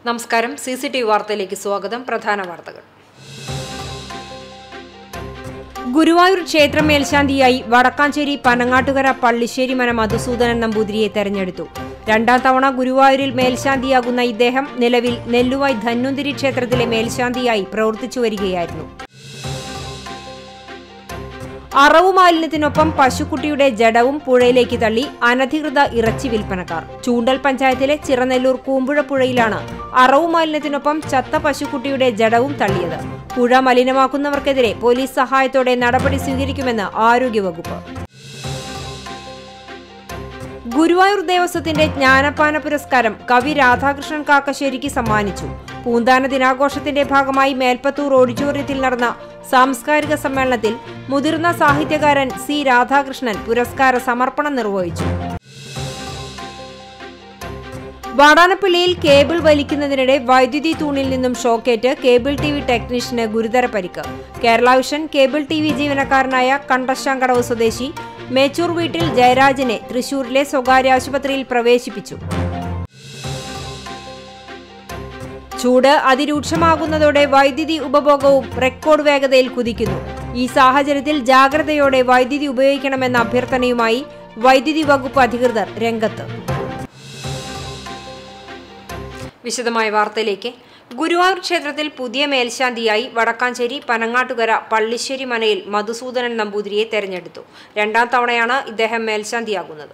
നമസ്കാരം C C T V വാർത്തയിലേക്ക് സ്വാഗതം പ്രധാന വാർത്തകൾ ഗുരുവായൂർ ക്ഷേത്ര മേൽശാന്തിയായി വടക്കാഞ്ചേരി പനങ്ങാട്ടുകര പള്ളിശ്ശേരി മന മധുസൂദനൻ നമ്പൂതിരിയെ തെരഞ്ഞെടുത്തു രണ്ടാം തവണ ഗുരുവായൂരിൽ മേൽശാന്തിയാകുന്ന ഇദ്ദേഹം നിലവിൽ നെല്ലുവായ് ധന്വന്തിരി ക്ഷേത്രത്തിലെ മേൽശാന്തിയായി പ്രവർത്തിച്ചു വരികയായിരുന്നു അറവു മാലിന്യത്തിനൊപ്പം പശുക്കുട്ടിയുടെ ജഡവും പുഴയിലേക്ക് തള്ളി അനധികൃത ഇറച്ചി വിൽപ്പനക്കാർ ചൂണ്ടൽ പഞ്ചായത്തിലെ ചിറനെല്ലൂർ കൂമ്പുഴ പുഴയിലാണ് അറവു മാലിന്യത്തിനൊപ്പം ചത്ത പശുക്കുട്ടിയുടെ ജഡവും തള്ളിയത് പുഴ മലിനമാക്കുന്നവർക്കെതിരെ പോലീസ് സഹായത്തോടെ നടപടി സ്വീകരിക്കുമെന്ന് ആരോഗ്യവകുപ്പ് ഗുരുവായൂർ ദേവസ്വത്തിന്റെ ജ്ഞാനപ്പാന പുരസ്കാരം കവി രാധാകൃഷ്ണൻ കാക്കശ്ശേരിക്ക് സമ്മാനിച്ചു പൂന്താന ദിനാഘോഷത്തിന്റെ ഭാഗമായി മേൽപ്പത്തൂർ ഓഡിറ്റോറിയത്തിൽ നടന്ന സാംസ്കാരിക സമ്മേളനത്തിൽ മുതിർന്ന സാഹിത്യകാരൻ സി രാധാകൃഷ്ണൻ പുരസ്കാര സമർപ്പണം നിർവഹിച്ചു വാടാനപ്പള്ളിയിൽ കേബിൾ വലിക്കുന്നതിനിടെ വൈദ്യുതി തൂണിൽ നിന്നും ഷോക്കേറ്റ് കേബിൾ ടി വി ടെക്നീഷ്യന് ഗുരുതര പരിക്ക് Kerala vision cable T V ജീവനക്കാരനായ കണ്ടശാങ്കടവ് സ്വദേശി മേച്ചൂർ വീട്ടിൽ ജയരാജനെ തൃശൂരിലെ സ്വകാര്യ ആശുപത്രിയിൽ പ്രവേശിപ്പിച്ചു ചൂട് അതിരൂക്ഷമാകുന്നതോടെ വൈദ്യുതി ഉപഭോഗവും റെക്കോർഡ് വേഗതയിൽ കുതിക്കുന്നു ഈ സാഹചര്യത്തിൽ ജാഗ്രതയോടെ വൈദ്യുതി ഉപയോഗിക്കണമെന്ന അഭ്യർത്ഥനയുമായി വൈദ്യുതി വകുപ്പ് അധികൃതർ രംഗത്ത് വിശദമായ വാർത്തയിലേക്ക് ഗുരുവായൂർ ക്ഷേത്രത്തിൽ പുതിയ മേൽശാന്തിയായി വടക്കാഞ്ചേരി പനങ്ങാട്ടുകര പള്ളിശ്ശേരി മനയിൽ മധുസൂദനൻ നമ്പൂതിരിയെ തെരഞ്ഞെടുത്തു രണ്ടാം തവണയാണ് ഇദ്ദേഹം മേൽശാന്തിയാകുന്നത്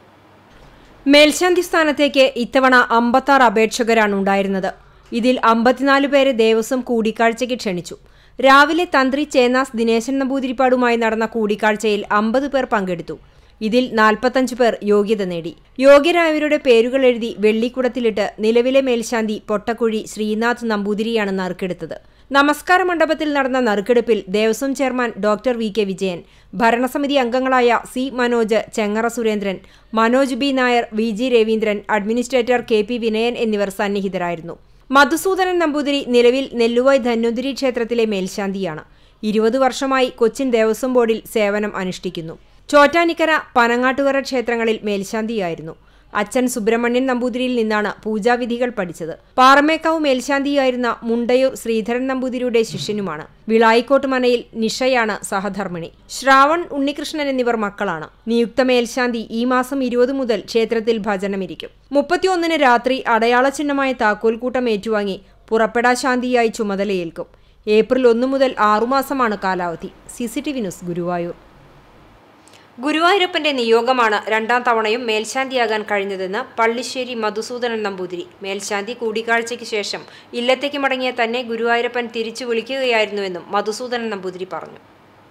മേൽശാന്തി സ്ഥാനത്തേക്ക് ഇത്തവണ അമ്പത്താറ് അപേക്ഷകരാണ് ഉണ്ടായിരുന്നത് ഇതിൽ അമ്പത്തിനാല് പേരെ ദേവസ്വം കൂടിക്കാഴ്ചയ്ക്ക് ക്ഷണിച്ചു രാവിലെ തന്ത്രി ചേന്നാസ് ദിനേശൻ നമ്പൂതിരിപ്പാടുമായി നടന്ന കൂടിക്കാഴ്ചയിൽ അമ്പത് പേർ പങ്കെടുത്തു ഇതിൽ നാൽപ്പത്തഞ്ച് പേർ യോഗ്യത നേടി യോഗ്യരായവരുടെ പേരുകൾ എഴുതി വെള്ളിക്കുടത്തിലിട്ട് നിലവിലെ മേൽശാന്തി പൊട്ടക്കുഴി ശ്രീനാഥ് നമ്പൂതിരിയാണ് നറുക്കെടുത്തത് നമസ്കാര മണ്ഡപത്തിൽ നടന്ന നറുക്കെടുപ്പിൽ Devaswom chairman doctor V K Vijayan ഭരണസമിതി അംഗങ്ങളായ C Manoj Chengara Surendran Manoj B Nair V G Raveendran administrator K P Vinayan എന്നിവർ സന്നിഹിതരായിരുന്നു മധുസൂദനൻ നമ്പൂതിരി നിലവിൽ നെല്ലുവായ് ധന്വന്തിരി ക്ഷേത്രത്തിലെ മേൽശാന്തിയാണ് ഇരുപത് വർഷമായി കൊച്ചിൻ ദേവസ്വം ബോർഡിൽ സേവനം അനുഷ്ഠിക്കുന്നു ചോറ്റാനിക്കര പനങ്ങാട്ടുകര ക്ഷേത്രങ്ങളിൽ മേൽശാന്തിയായിരുന്നു അച്ഛൻ സുബ്രഹ്മണ്യൻ നമ്പൂതിരിയിൽ നിന്നാണ് പൂജാവിധികൾ പഠിച്ചത് പാറമേക്കാവ് മേൽശാന്തിയായിരുന്ന മുണ്ടയൂർ ശ്രീധരൻ നമ്പൂതിരിയുടെ ശിഷ്യനുമാണ് വിളായിക്കോട്ട് മനയിൽ നിഷയാണ് സഹധർമ്മിണി ശ്രാവൺ ഉണ്ണികൃഷ്ണൻ എന്നിവർ മക്കളാണ് നിയുക്ത മേൽശാന്തി ഈ മാസം ഇരുപത് മുതൽ ക്ഷേത്രത്തിൽ ഭജനമിരിക്കും മുപ്പത്തിയൊന്നിന് രാത്രി അടയാള ചിഹ്നമായ താക്കോൽക്കൂട്ടം ഏറ്റുവാങ്ങി പുറപ്പെടാ ശാന്തിയായി ചുമതലയേൽക്കും ഏപ്രിൽ ഒന്ന് മുതൽ ആറുമാസമാണ് കാലാവധി C C T V news Guruvayur ഗുരുവായൂരപ്പന്റെ നിയോഗമാണ് രണ്ടാം തവണയും മേൽശാന്തിയാകാൻ കഴിഞ്ഞതെന്ന് പള്ളിശ്ശേരി മധുസൂദനൻ നമ്പൂതിരി മേൽശാന്തി കൂടിക്കാഴ്ചയ്ക്ക് ശേഷം ഇല്ലത്തേക്ക് മടങ്ങിയ തന്നെ ഗുരുവായൂരപ്പൻ തിരിച്ചു വിളിക്കുകയായിരുന്നുവെന്നും മധുസൂദനൻ നമ്പൂതിരി പറഞ്ഞു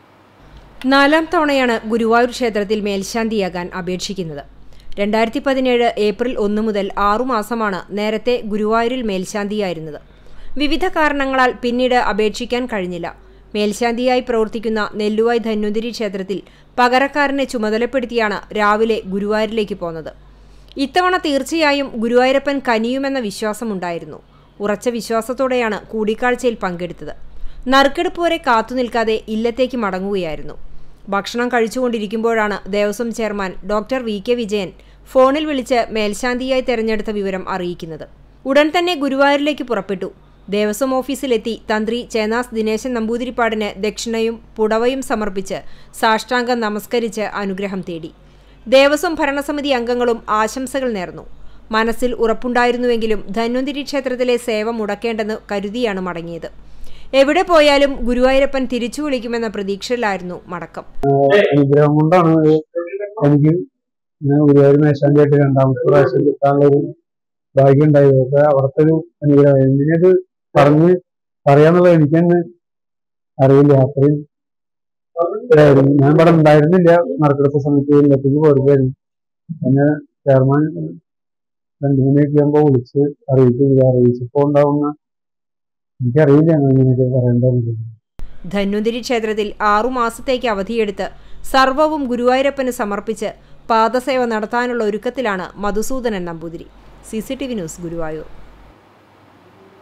നാലാം തവണയാണ് ഗുരുവായൂർ ക്ഷേത്രത്തിൽ മേൽശാന്തിയാകാൻ അപേക്ഷിക്കുന്നത് രണ്ടായിരത്തി പതിനേഴ് ഏപ്രിൽ ഒന്ന് മുതൽ ആറുമാസമാണ് നേരത്തെ ഗുരുവായൂരിൽ മേൽശാന്തിയായിരുന്നത് വിവിധ കാരണങ്ങളാൽ പിന്നീട് അപേക്ഷിക്കാൻ കഴിഞ്ഞില്ല മേൽശാന്തിയായി പ്രവർത്തിക്കുന്ന നെല്ലുവായ് ധന്വന്തിരി ക്ഷേത്രത്തിൽ പകരക്കാരനെ ചുമതലപ്പെടുത്തിയാണ് രാവിലെ ഗുരുവായൂരിലേക്ക് പോന്നത് ഇത്തവണ തീർച്ചയായും ഗുരുവായൂരപ്പൻ കനിയുമെന്ന വിശ്വാസമുണ്ടായിരുന്നു ഉറച്ച വിശ്വാസത്തോടെയാണ് കൂടിക്കാഴ്ചയിൽ പങ്കെടുത്തത് നറുക്കെടുപ്പ് വരെ കാത്തുനിൽക്കാതെ ഇല്ലത്തേക്ക് മടങ്ങുകയായിരുന്നു ഭക്ഷണം കഴിച്ചുകൊണ്ടിരിക്കുമ്പോഴാണ് Devaswom chairman doctor V K Vijayan ഫോണിൽ വിളിച്ച് മേൽശാന്തിയായി തെരഞ്ഞെടുത്ത വിവരം അറിയിക്കുന്നത് ഉടൻ തന്നെ ഗുരുവായൂരിലേക്ക് പുറപ്പെട്ടു ദേവസ്വം ഓഫീസിലെത്തി തന്ത്രി ചേനാസ് ദിനേശൻ നമ്പൂതിരിപ്പാടിന് ദക്ഷിണയും പുടവയും സമർപ്പിച്ച് സാഷ്ടാംഗം നമസ്കരിച്ച് അനുഗ്രഹം തേടി ദേവസ്വം ഭരണസമിതി അംഗങ്ങളും ആശംസകൾ നേർന്നു മനസ്സിൽ ഉറപ്പുണ്ടായിരുന്നുവെങ്കിലും ധന്വന്തിരി ക്ഷേത്രത്തിലെ സേവ മുടക്കേണ്ടെന്ന് കരുതിയാണ് മടങ്ങിയത് എവിടെ പോയാലും ഗുരുവായൂരപ്പൻ തിരിച്ചു വിളിക്കുമെന്ന പ്രതീക്ഷയിലായിരുന്നു മടക്കം അനുഗ്രഹം കൊണ്ടാണ് എനിക്ക് ഞാൻ ഗുരുവായൂർ മേശാന്തിയായിട്ട് രണ്ടാമത്തെ പ്രാവശ്യം കിട്ടാനുള്ള ഒരു ഭാഗ്യം ഉണ്ടായത് അപ്പൊ അവിടുത്തെ ഒരു അനുഗ്രഹം എങ്ങനെയത് പറഞ്ഞ് പറയാന്നുള്ളത് എനിക്ക് തന്നെ അറിയില്ല അത്രയും ഇതായിരുന്നു. ഞാൻ ഇവിടെ ഉണ്ടായിരുന്നില്ല നറുക്കെടുപ്പ് സമയത്ത് ഇല്ലത്തേക്ക് പോരുകയായിരുന്നു എന്നെ ചെയർമാൻ രണ്ടു മണിയൊക്കെ ആകുമ്പോ വിളിച്ച് അറിയിച്ചു അറിയിച്ചപ്പോ ഉണ്ടാവുന്ന എനിക്കറിയില്ല എങ്ങനെയൊക്കെ പറയേണ്ടത് ധന്വന്തിരി ക്ഷേത്രത്തിൽ ആറുമാസത്തേക്ക് അവധിയെടുത്ത് സർവവും ഗുരുവായൂരപ്പന് സമർപ്പിച്ച് പാദസേവ നടത്താനുള്ള ഒരുക്കത്തിലാണ് Madhusoodanan Namboothiri C C T V news Guruvayur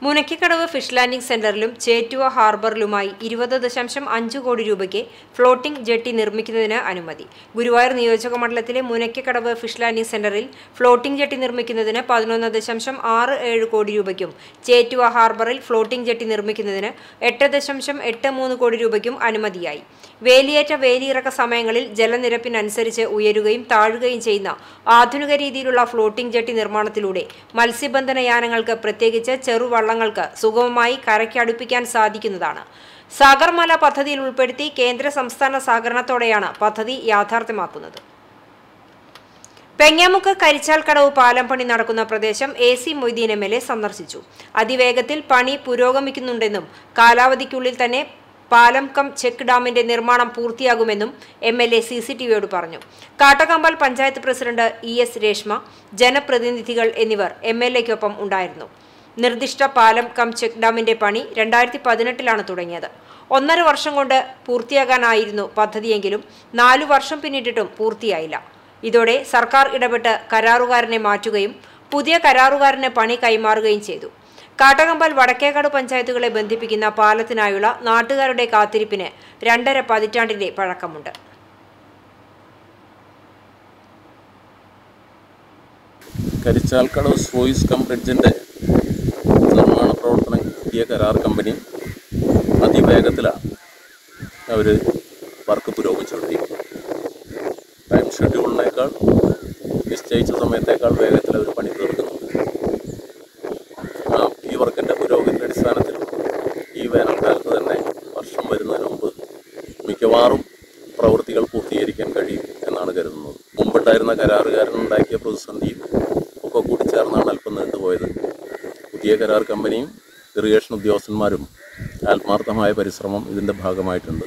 Munakkikadavu fish landing സെന്ററിലും ചേറ്റുവ ഹാർബറിലുമായി ഇരുപത് ദശാംശം അഞ്ച് കോടി രൂപയ്ക്ക് ഫ്ലോട്ടിംഗ് ജെട്ടി നിർമ്മിക്കുന്നതിന് അനുമതി ഗുരുവായൂർ നിയോജക മണ്ഡലത്തിലെ മുനക്കിക്കടവ് ഫിഷ് ലാൻഡിംഗ് സെന്ററിൽ ഫ്ലോട്ടിംഗ് ജെട്ടി നിർമ്മിക്കുന്നതിന് പതിനൊന്ന് ദശാംശം ആറ് ഏഴ് കോടി രൂപയ്ക്കും ചേറ്റുവ ഹാർബറിൽ ഫ്ലോട്ടിംഗ് ജെട്ടി നിർമ്മിക്കുന്നതിന് എട്ട് ദശാംശം എട്ട് മൂന്ന് കോടി രൂപയ്ക്കും അനുമതിയായി വേലിയേറ്റ വേലിയിറക്ക സമയങ്ങളിൽ ജലനിരപ്പിനനുസരിച്ച് ഉയരുകയും താഴുകയും ചെയ്യുന്ന ആധുനിക രീതിയിലുള്ള ഫ്ലോട്ടിംഗ് ജെട്ടി നിർമ്മാണത്തിലൂടെ മത്സ്യബന്ധന യാനങ്ങൾക്ക് പ്രത്യേകിച്ച് ചെറുവള്ളങ്ങൾക്ക് സുഗമമായി കരയ്ക്കടുപ്പിക്കാൻ സാധിക്കുന്നതാണ് സാഗർമാല പദ്ധതിയിൽ ഉൾപ്പെടുത്തി കേന്ദ്ര സംസ്ഥാന സഹകരണത്തോടെയാണ് പദ്ധതി യാഥാർത്ഥ്യമാക്കുന്നത് പെങ്ങാമുക്ക് കരിച്ചാൽ കടവ് പാലം പണി നടക്കുന്ന പ്രദേശം A C Moideen M L A സന്ദർശിച്ചു അതിവേഗത്തിൽ പണി പുരോഗമിക്കുന്നുണ്ടെന്നും കാലാവധിക്കുള്ളിൽ തന്നെ പാലം കം ചെക്ക് ഡാമിന്റെ നിർമ്മാണം പൂർത്തിയാകുമെന്നും M L A C C T വിയോട് പറഞ്ഞു Kattakampal panchayat president E S Reshma ജനപ്രതിനിധികൾ എന്നിവർ എം എൽ എക്കൊപ്പം ഉണ്ടായിരുന്നു നിർദ്ദിഷ്ട പാലം കം ചെക്ക് ഡാമിന്റെ പണി രണ്ടായിരത്തി പതിനെട്ടിലാണ് തുടങ്ങിയത് ഒന്നര വർഷം കൊണ്ട് പൂർത്തിയാകാനായിരുന്നു പദ്ധതിയെങ്കിലും നാലു വർഷം പിന്നിട്ടിട്ടും പൂർത്തിയായില്ല ഇതോടെ സർക്കാർ ഇടപെട്ട് കരാറുകാരനെ മാറ്റുകയും പുതിയ കരാറുകാരന് പണി കൈമാറുകയും ചെയ്തു കാട്ടകമ്പൽ വടക്കേക്കാട് പഞ്ചായത്തുകളെ ബന്ധിപ്പിക്കുന്ന പാലത്തിനായുള്ള നാട്ടുകാരുടെ കാത്തിരിപ്പിന് രണ്ടര പതിറ്റാണ്ടിന്റെ പഴക്കമുണ്ട് കരിച്ചാൽക്കടവ് സോയിസ് കം ബ്രിഡ്ജിൻ്റെ നിർമ്മാണ പ്രവർത്തനം പുതിയ കരാർ കമ്പനി അതിവേഗത്തിലാണ് അവർ വർക്ക് പുരോഗമിച്ചുകൊണ്ടിരിക്കുന്നത് ടൈം ഷെഡ്യൂളിനേക്കാൾ നിശ്ചയിച്ച സമയത്തേക്കാൾ വേഗത്തിൽ അവർ പണി തീർക്കുന്നുണ്ട് ആ, ഈ വർക്കിൻ്റെ പുരോഗതിയുടെ അടിസ്ഥാനത്തിൽ ഈ വേനൽക്കാലത്ത് തന്നെ വർഷം വരുന്നതിന് മുമ്പ് മിക്കവാറും പ്രവൃത്തികൾ പൂർത്തീകരിക്കാൻ കഴിയും എന്നാണ് കരുതുന്നത് മുമ്പുണ്ടായിരുന്ന കരാറുകാരൻ ഉണ്ടാക്കിയ പ്രതിസന്ധിയും ഒക്കെ കൂടി ചേർന്നാണ് അല്പം നീണ്ടുപോയത് പുതിയ കരാർ കമ്പനിയും ഇറിഗേഷൻ ഉദ്യോഗസ്ഥന്മാരും ആത്മാർത്ഥമായ പരിശ്രമം ഇതിൻ്റെ ഭാഗമായിട്ടുണ്ട്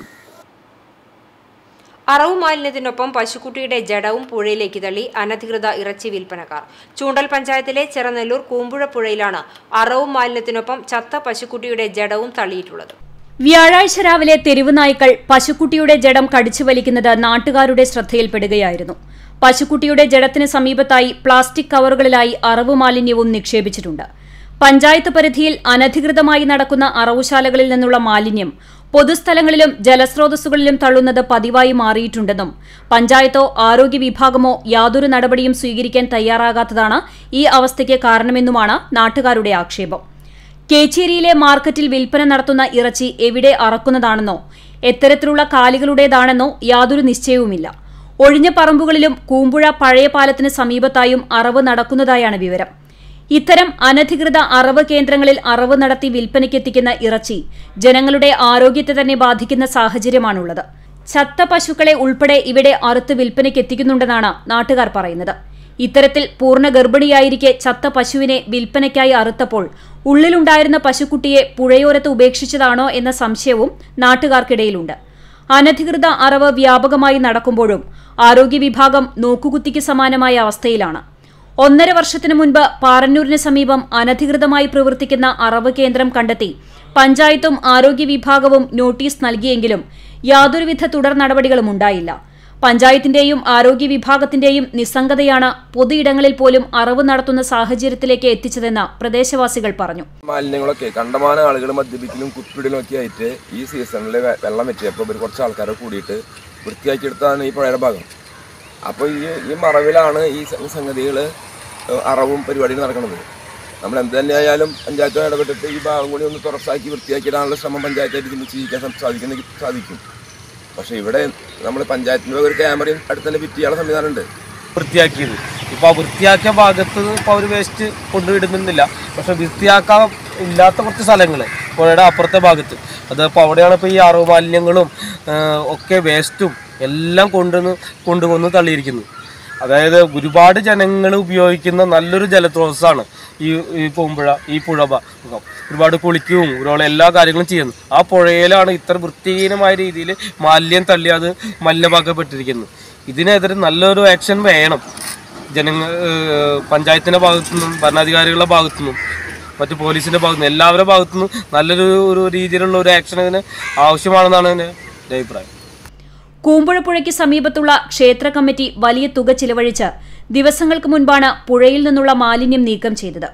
അറവ് മാലിന്യത്തിനൊപ്പം പശുക്കുട്ടിയുടെ ജഡവും പുഴയിലേക്ക് തള്ളി അനധികൃത ഇറച്ചി വിൽപ്പനക്കാർ ചൂണ്ടൽ പഞ്ചായത്തിലെ ചെറനെല്ലൂർ കൂമ്പുഴ പുഴയിലാണ് അറവ് മാലിന്യത്തിനൊപ്പം ചത്ത പശുക്കുട്ടിയുടെ ജഡവും തള്ളിയിട്ടുള്ളത് വ്യാഴാഴ്ച രാവിലെ തെരുവ് നായ്ക്കൾ പശുക്കുട്ടിയുടെ ജഡം കടിച്ചു വലിക്കുന്നത് നാട്ടുകാരുടെ ശ്രദ്ധയിൽപ്പെടുകയായിരുന്നു പശുക്കുട്ടിയുടെ ജഡത്തിന് സമീപത്തായി പ്ലാസ്റ്റിക് കവറുകളിലായി അറവ് മാലിന്യവും നിക്ഷേപിച്ചിട്ടുണ്ട് പഞ്ചായത്ത് പരിധിയിൽ അനധികൃതമായി നടക്കുന്ന അറവുശാലകളിൽ നിന്നുള്ള മാലിന്യം പൊതുസ്ഥലങ്ങളിലും ജലസ്രോതസ്സുകളിലും തള്ളുന്നത് പതിവായി മാറിയിട്ടുണ്ടെന്നും പഞ്ചായത്തോ ആരോഗ്യ വിഭാഗമോ യാതൊരു നടപടിയും സ്വീകരിക്കാൻ തയ്യാറാകാത്തതാണ് ഈ അവസ്ഥയ്ക്ക് കാരണമെന്നുമാണ് നാട്ടുകാരുടെ ആക്ഷേപം കേച്ചേരിയിലെ മാർക്കറ്റിൽ വിൽപ്പന നടത്തുന്ന ഇറച്ചി എവിടെ അറക്കുന്നതാണെന്നോ എത്തരത്തിലുള്ള കാലികളുടേതാണെന്നോ യാതൊരു നിശ്ചയവുമില്ല ഒഴിഞ്ഞ പറമ്പുകളിലും കൂമ്പുഴ പഴയ പാലത്തിന് സമീപത്തായും അറവ് നടക്കുന്നതായാണ് വിവരം ഇത്തരം അനധികൃത അറവ് കേന്ദ്രങ്ങളിൽ അറവ് നടത്തി വിൽപ്പനയ്ക്കെത്തിക്കുന്ന ഇറച്ചി ജനങ്ങളുടെ ആരോഗ്യത്തെ തന്നെ ബാധിക്കുന്ന സാഹചര്യമാണുള്ളത് ചത്ത പശുക്കളെ ഉൾപ്പെടെ ഇവിടെ അറുത്ത് വിൽപ്പനയ്ക്കെത്തിക്കുന്നുണ്ടെന്നാണ് നാട്ടുകാർ പറയുന്നത് ഇത്തരത്തിൽ പൂർണ്ണ ഗർഭിണിയായിരിക്കെ ചത്ത പശുവിനെ വിൽപ്പനയ്ക്കായി അറുത്തപ്പോൾ ഉള്ളിലുണ്ടായിരുന്ന പശുക്കുട്ടിയെ പുഴയോരത്ത് ഉപേക്ഷിച്ചതാണോ എന്ന സംശയവും നാട്ടുകാർക്കിടയിലുണ്ട് അനധികൃത അറവ് വ്യാപകമായി നടക്കുമ്പോഴും ആരോഗ്യ വിഭാഗം നോക്കുകുത്തിക്ക് സമാനമായ അവസ്ഥയിലാണ് ഒന്നര വർഷത്തിനു മുൻപ് പാറന്നൂരിന് സമീപം അനധികൃതമായി പ്രവർത്തിക്കുന്ന അറവ് കേന്ദ്രം കണ്ടെത്തി പഞ്ചായത്തും ആരോഗ്യ വിഭാഗവും നോട്ടീസ് നൽകിയെങ്കിലും യാതൊരുവിധ തുടർ നടപടികളും ഉണ്ടായില്ല പഞ്ചായത്തിന്റെയും ആരോഗ്യ വിഭാഗത്തിന്റെയും നിസ്സംഗതയാണ് പൊതുയിടങ്ങളിൽ പോലും അറവ് നടത്തുന്ന സാഹചര്യത്തിലേക്ക് എത്തിച്ചതെന്ന് പ്രദേശവാസികൾ പറഞ്ഞു മാലിന്യങ്ങളൊക്കെ കണ്ടമാനം ആളുകൾ മദ്യപിക്കലും കുപ്പിടലും ഒക്കെ ആയിട്ട് ഈ സീസണിൽ വെള്ളം വെച്ചപ്പോൾ ഇവർ കുറച്ച് ആൾക്കാരെ കൂടിയിട്ട് വൃത്തിയാക്കിയെടുത്താണ് ഈ പുഴയുടെ ഭാഗം അപ്പോൾ ഈ ഈ മറവിലാണ് ഈ സംഗതികൾ അറവും പരിപാടിയും നടക്കുന്നത് നമ്മൾ എന്ത് തന്നെയായാലും പഞ്ചായത്ത് ഇടപെട്ടിട്ട് ഈ ഭാഗം കൂടി ഒന്ന് തുറസാക്കി വൃത്തിയാക്കിയിടാനുള്ള ശ്രമം പഞ്ചായത്തായിട്ട് ഇതിൽ ചെയ്യിക്കാൻ സം- സാധിക്കുന്ന സാധിക്കും പക്ഷേ ഇവിടെ നമ്മൾ പഞ്ചായത്തിൻ്റെ ഒരു ക്യാമറയും അടുത്ത് തന്നെ ഫിറ്റ് ചെയ്യാനുള്ള സംവിധാനമുണ്ട് വൃത്തിയാക്കിയത് ഇപ്പോൾ ആ വൃത്തിയാക്കിയ ഭാഗത്ത് ഇപ്പോൾ അവർ വേസ്റ്റ് കൊണ്ടുവിടുന്നില്ല പക്ഷെ വൃത്തിയാക്കാൻ ഇല്ലാത്ത കുറച്ച് സ്ഥലങ്ങൾ പുഴയുടെ അപ്പുറത്തെ ഭാഗത്ത് അതപ്പോൾ അവിടെയാണ് ഇപ്പോൾ ഈ അറവ് മാലിന്യങ്ങളും ആ, ഒക്കെ വേസ്റ്റും എല്ലാം കൊണ്ടുവന്ന് കൊണ്ടുവന്ന് തള്ളിയിരിക്കുന്നത് അതായത് ഒരുപാട് ജനങ്ങൾ ഉപയോഗിക്കുന്ന നല്ലൊരു ജലസ്രോതസ്സാണ് ഈ ഈ പൂമ്പുഴ ഈ പുഴ ഭാഗം ഒരുപാട് കുളിക്കുകയും ഒരുപാട് എല്ലാ കാര്യങ്ങളും ചെയ്യുന്നു ആ പുഴയിലാണ് ഇത്ര വൃത്തിഹീനമായ രീതിയിൽ മാലിന്യം തള്ളി അത് മലിനമാക്കപ്പെട്ടിരിക്കുന്നത് ഇതിനെതിരെ നല്ലൊരു ആക്ഷൻ വേണം ജനങ്ങൾ ഏഹ് പഞ്ചായത്തിൻ്റെ ഭാഗത്തു നിന്നും ഭരണാധികാരികളുടെ ഭാഗത്തു നിന്നും മറ്റു പോലീസിൻ്റെ ഭാഗത്തു നിന്നും എല്ലാവരുടെ ഭാഗത്തു നിന്നും നല്ലൊരു ഒരു രീതിയിലുള്ള ഒരു ആക്ഷൻ ഇതിന് ആവശ്യമാണെന്നാണ് എൻ്റെ എൻ്റെ അഭിപ്രായം കൂമ്പുഴപ്പുഴയ്ക്ക് സമീപത്തുള്ള ക്ഷേത്ര കമ്മിറ്റി വലിയ തുക ചിലവഴിച്ച് ദിവസങ്ങൾക്ക് മുൻപാണ് പുഴയിൽ നിന്നുള്ള മാലിന്യം നീക്കം ചെയ്തത്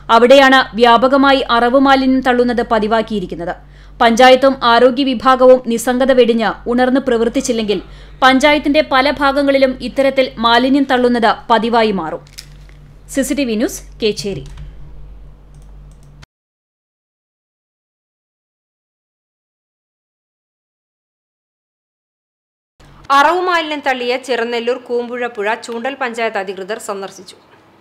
അവിടെയാണ് വ്യാപകമായി അറവ് മാലിന്യം തള്ളുന്നത് പതിവാക്കിയിരിക്കുന്നത് പഞ്ചായത്തും ആരോഗ്യ വിഭാഗവും നിസ്സംഗത വെടിഞ്ഞ് ഉണർന്ന് പ്രവർത്തിച്ചില്ലെങ്കിൽ പഞ്ചായത്തിന്റെ പല ഭാഗങ്ങളിലും ഇത്തരത്തിൽ മാലിന്യം തള്ളുന്നത് പതിവായി മാറും സിസിടിവി ന്യൂസ് കേച്ചേരി അറവ് മാലിന്യം തള്ളിയ ചിറനെല്ലൂർ കൂമ്പുഴ പുഴ ചൂണ്ടൽ പഞ്ചായത്ത് അധികൃതർ സന്ദർശിച്ചു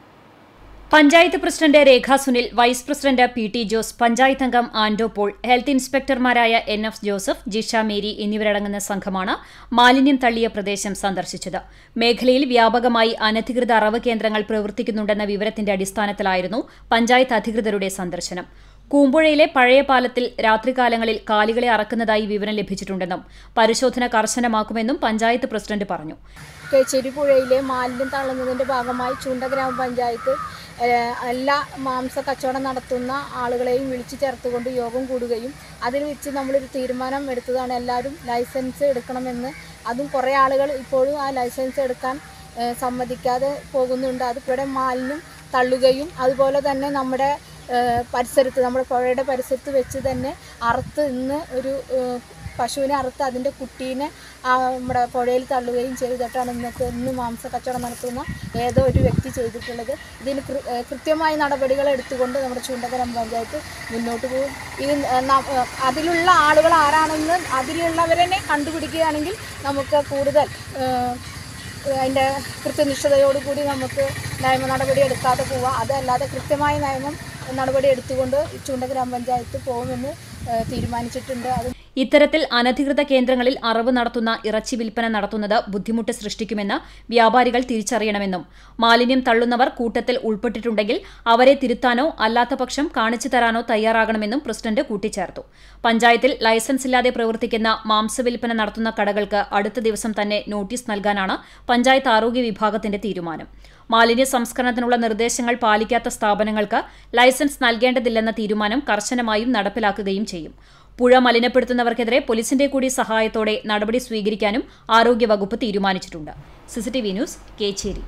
panchayat president Rekha Sunil vice president P T Jose panchayat അംഗം ആൻഡോ പോൾ ഹെൽത്ത് ഇൻസ്പെക്ടർമാരായ എൻ എഫ് ജോസഫ് ജിഷ മേരി എന്നിവരടങ്ങുന്ന സംഘമാണ് മാലിന്യം തള്ളിയ പ്രദേശം സന്ദർശിച്ചത് മേഖലയിൽ വ്യാപകമായി അനധികൃത അറവ് കേന്ദ്രങ്ങൾ പ്രവർത്തിക്കുന്നുണ്ടെന്ന വിവരത്തിന്റെ അടിസ്ഥാനത്തിലായിരുന്നു പഞ്ചായത്ത് അധികൃതരുടെ സന്ദർശനം കൂമ്പുഴയിലെ പഴയ പാലത്തിൽ രാത്രികാലങ്ങളിൽ കാലികളെ അറക്കുന്നതായി വിവരം ലഭിച്ചിട്ടുണ്ടെന്നും പരിശോധന കർശനമാക്കുമെന്നും പഞ്ചായത്ത് പ്രസിഡന്റ് പറഞ്ഞു കേച്ചേരി പുഴയിലെ മാലിന്യം തള്ളുന്നതിൻ്റെ ഭാഗമായി ചൂണ്ട ഗ്രാമപഞ്ചായത്ത് ഏഹ്, എല്ലാ മാംസ കച്ചവടം നടത്തുന്ന ആളുകളെയും വിളിച്ചു ചേർത്തുകൊണ്ട് യോഗം കൂടുകയും അതിൽ വെച്ച് നമ്മളൊരു തീരുമാനം എടുത്തതാണ് എല്ലാവരും ലൈസൻസ് എടുക്കണമെന്ന് അതും കുറേ ആളുകൾ ഇപ്പോഴും ആ ലൈസൻസ് എടുക്കാൻ ഏഹ്, സമ്മതിക്കാതെ പോകുന്നുണ്ട് അത് ഇവിടെ മാലിന്യം തള്ളുകയും അതുപോലെ തന്നെ നമ്മുടെ ഏഹ്, പരിസരത്ത് നമ്മുടെ പുഴയുടെ പരിസരത്ത് വെച്ച് തന്നെ അറുത്ത് ഇന്ന് ഒരു ഏഹ്, പശുവിനെ അറുത്ത് അതിൻ്റെ കുട്ടീനെ ആ നമ്മുടെ പുഴയിൽ തള്ളുകയും ചെയ്തിട്ടാണ് ഇന്നത്തെ ഇന്ന് മാംസ കച്ചവടം നടത്തുന്ന ഏതോ ഒരു വ്യക്തി ചെയ്തിട്ടുള്ളത് ഇതിന് കൃ- ഏഹ് കൃത്യമായ നടപടികൾ എടുത്തുകൊണ്ട് നമ്മുടെ ചൂണ്ടകരം പഞ്ചായത്ത് മുന്നോട്ട് പോകും ഇത് ന- ഏഹ് അതിലുള്ള ആളുകൾ ആരാണെന്ന് അതിലുള്ളവരെ കണ്ടുപിടിക്കുകയാണെങ്കിൽ നമുക്ക് കൂടുതൽ ഏഹ് അതിൻ്റെ കൃത്യനിഷ്ഠതയോടുകൂടി നമുക്ക് നിയമ നടപടി എടുക്കാതെ പോവാം അതല്ലാതെ കൃത്യമായ നിയമം നടപടി എടുത്തുകൊണ്ട് ചൂണ്ട ഗ്രാമപഞ്ചായത്ത് പോകുമെന്ന് ഏഹ് തീരുമാനിച്ചിട്ടുണ്ട് അത് ഇത്തരത്തിൽ അനധികൃത കേന്ദ്രങ്ങളിൽ അറവ് നടത്തുന്ന ഇറച്ചി വിൽപ്പന നടത്തുന്നത് ബുദ്ധിമുട്ട് സൃഷ്ടിക്കുമെന്ന് വ്യാപാരികൾ തിരിച്ചറിയണമെന്നും മാലിന്യം തള്ളുന്നവർ കൂട്ടത്തിൽ ഉൾപ്പെട്ടിട്ടുണ്ടെങ്കിൽ അവരെ തിരുത്താനോ അല്ലാത്തപക്ഷം കാണിച്ചു തരാനോ തയ്യാറാകണമെന്നും പ്രസിഡന്റ് കൂട്ടിച്ചേർത്തു പഞ്ചായത്തിൽ ലൈസൻസ് ഇല്ലാതെ പ്രവർത്തിക്കുന്ന മാംസവിൽപ്പന നടത്തുന്ന കടകൾക്ക് അടുത്ത ദിവസം തന്നെ നോട്ടീസ് നൽകാനാണ് പഞ്ചായത്ത് ആരോഗ്യ വിഭാഗത്തിന്റെ തീരുമാനം മാലിന്യ സംസ്കരണത്തിനുള്ള നിർദ്ദേശങ്ങൾ പാലിക്കാത്ത സ്ഥാപനങ്ങൾക്ക് ലൈസൻസ് നൽകേണ്ടതില്ലെന്ന തീരുമാനം കർശനമായും നടപ്പിലാക്കുകയും ചെയ്യും പുഴ മലിനപ്പെടുത്തുന്നവർക്കെതിരെ പോലീസിന്റെ കൂടി സഹായത്തോടെ നടപടി സ്വീകരിക്കാനും ആരോഗ്യവകുപ്പ് തീരുമാനിച്ചിട്ടുണ്ട് സിസിടിവി ന്യൂസ് കേച്ചേരി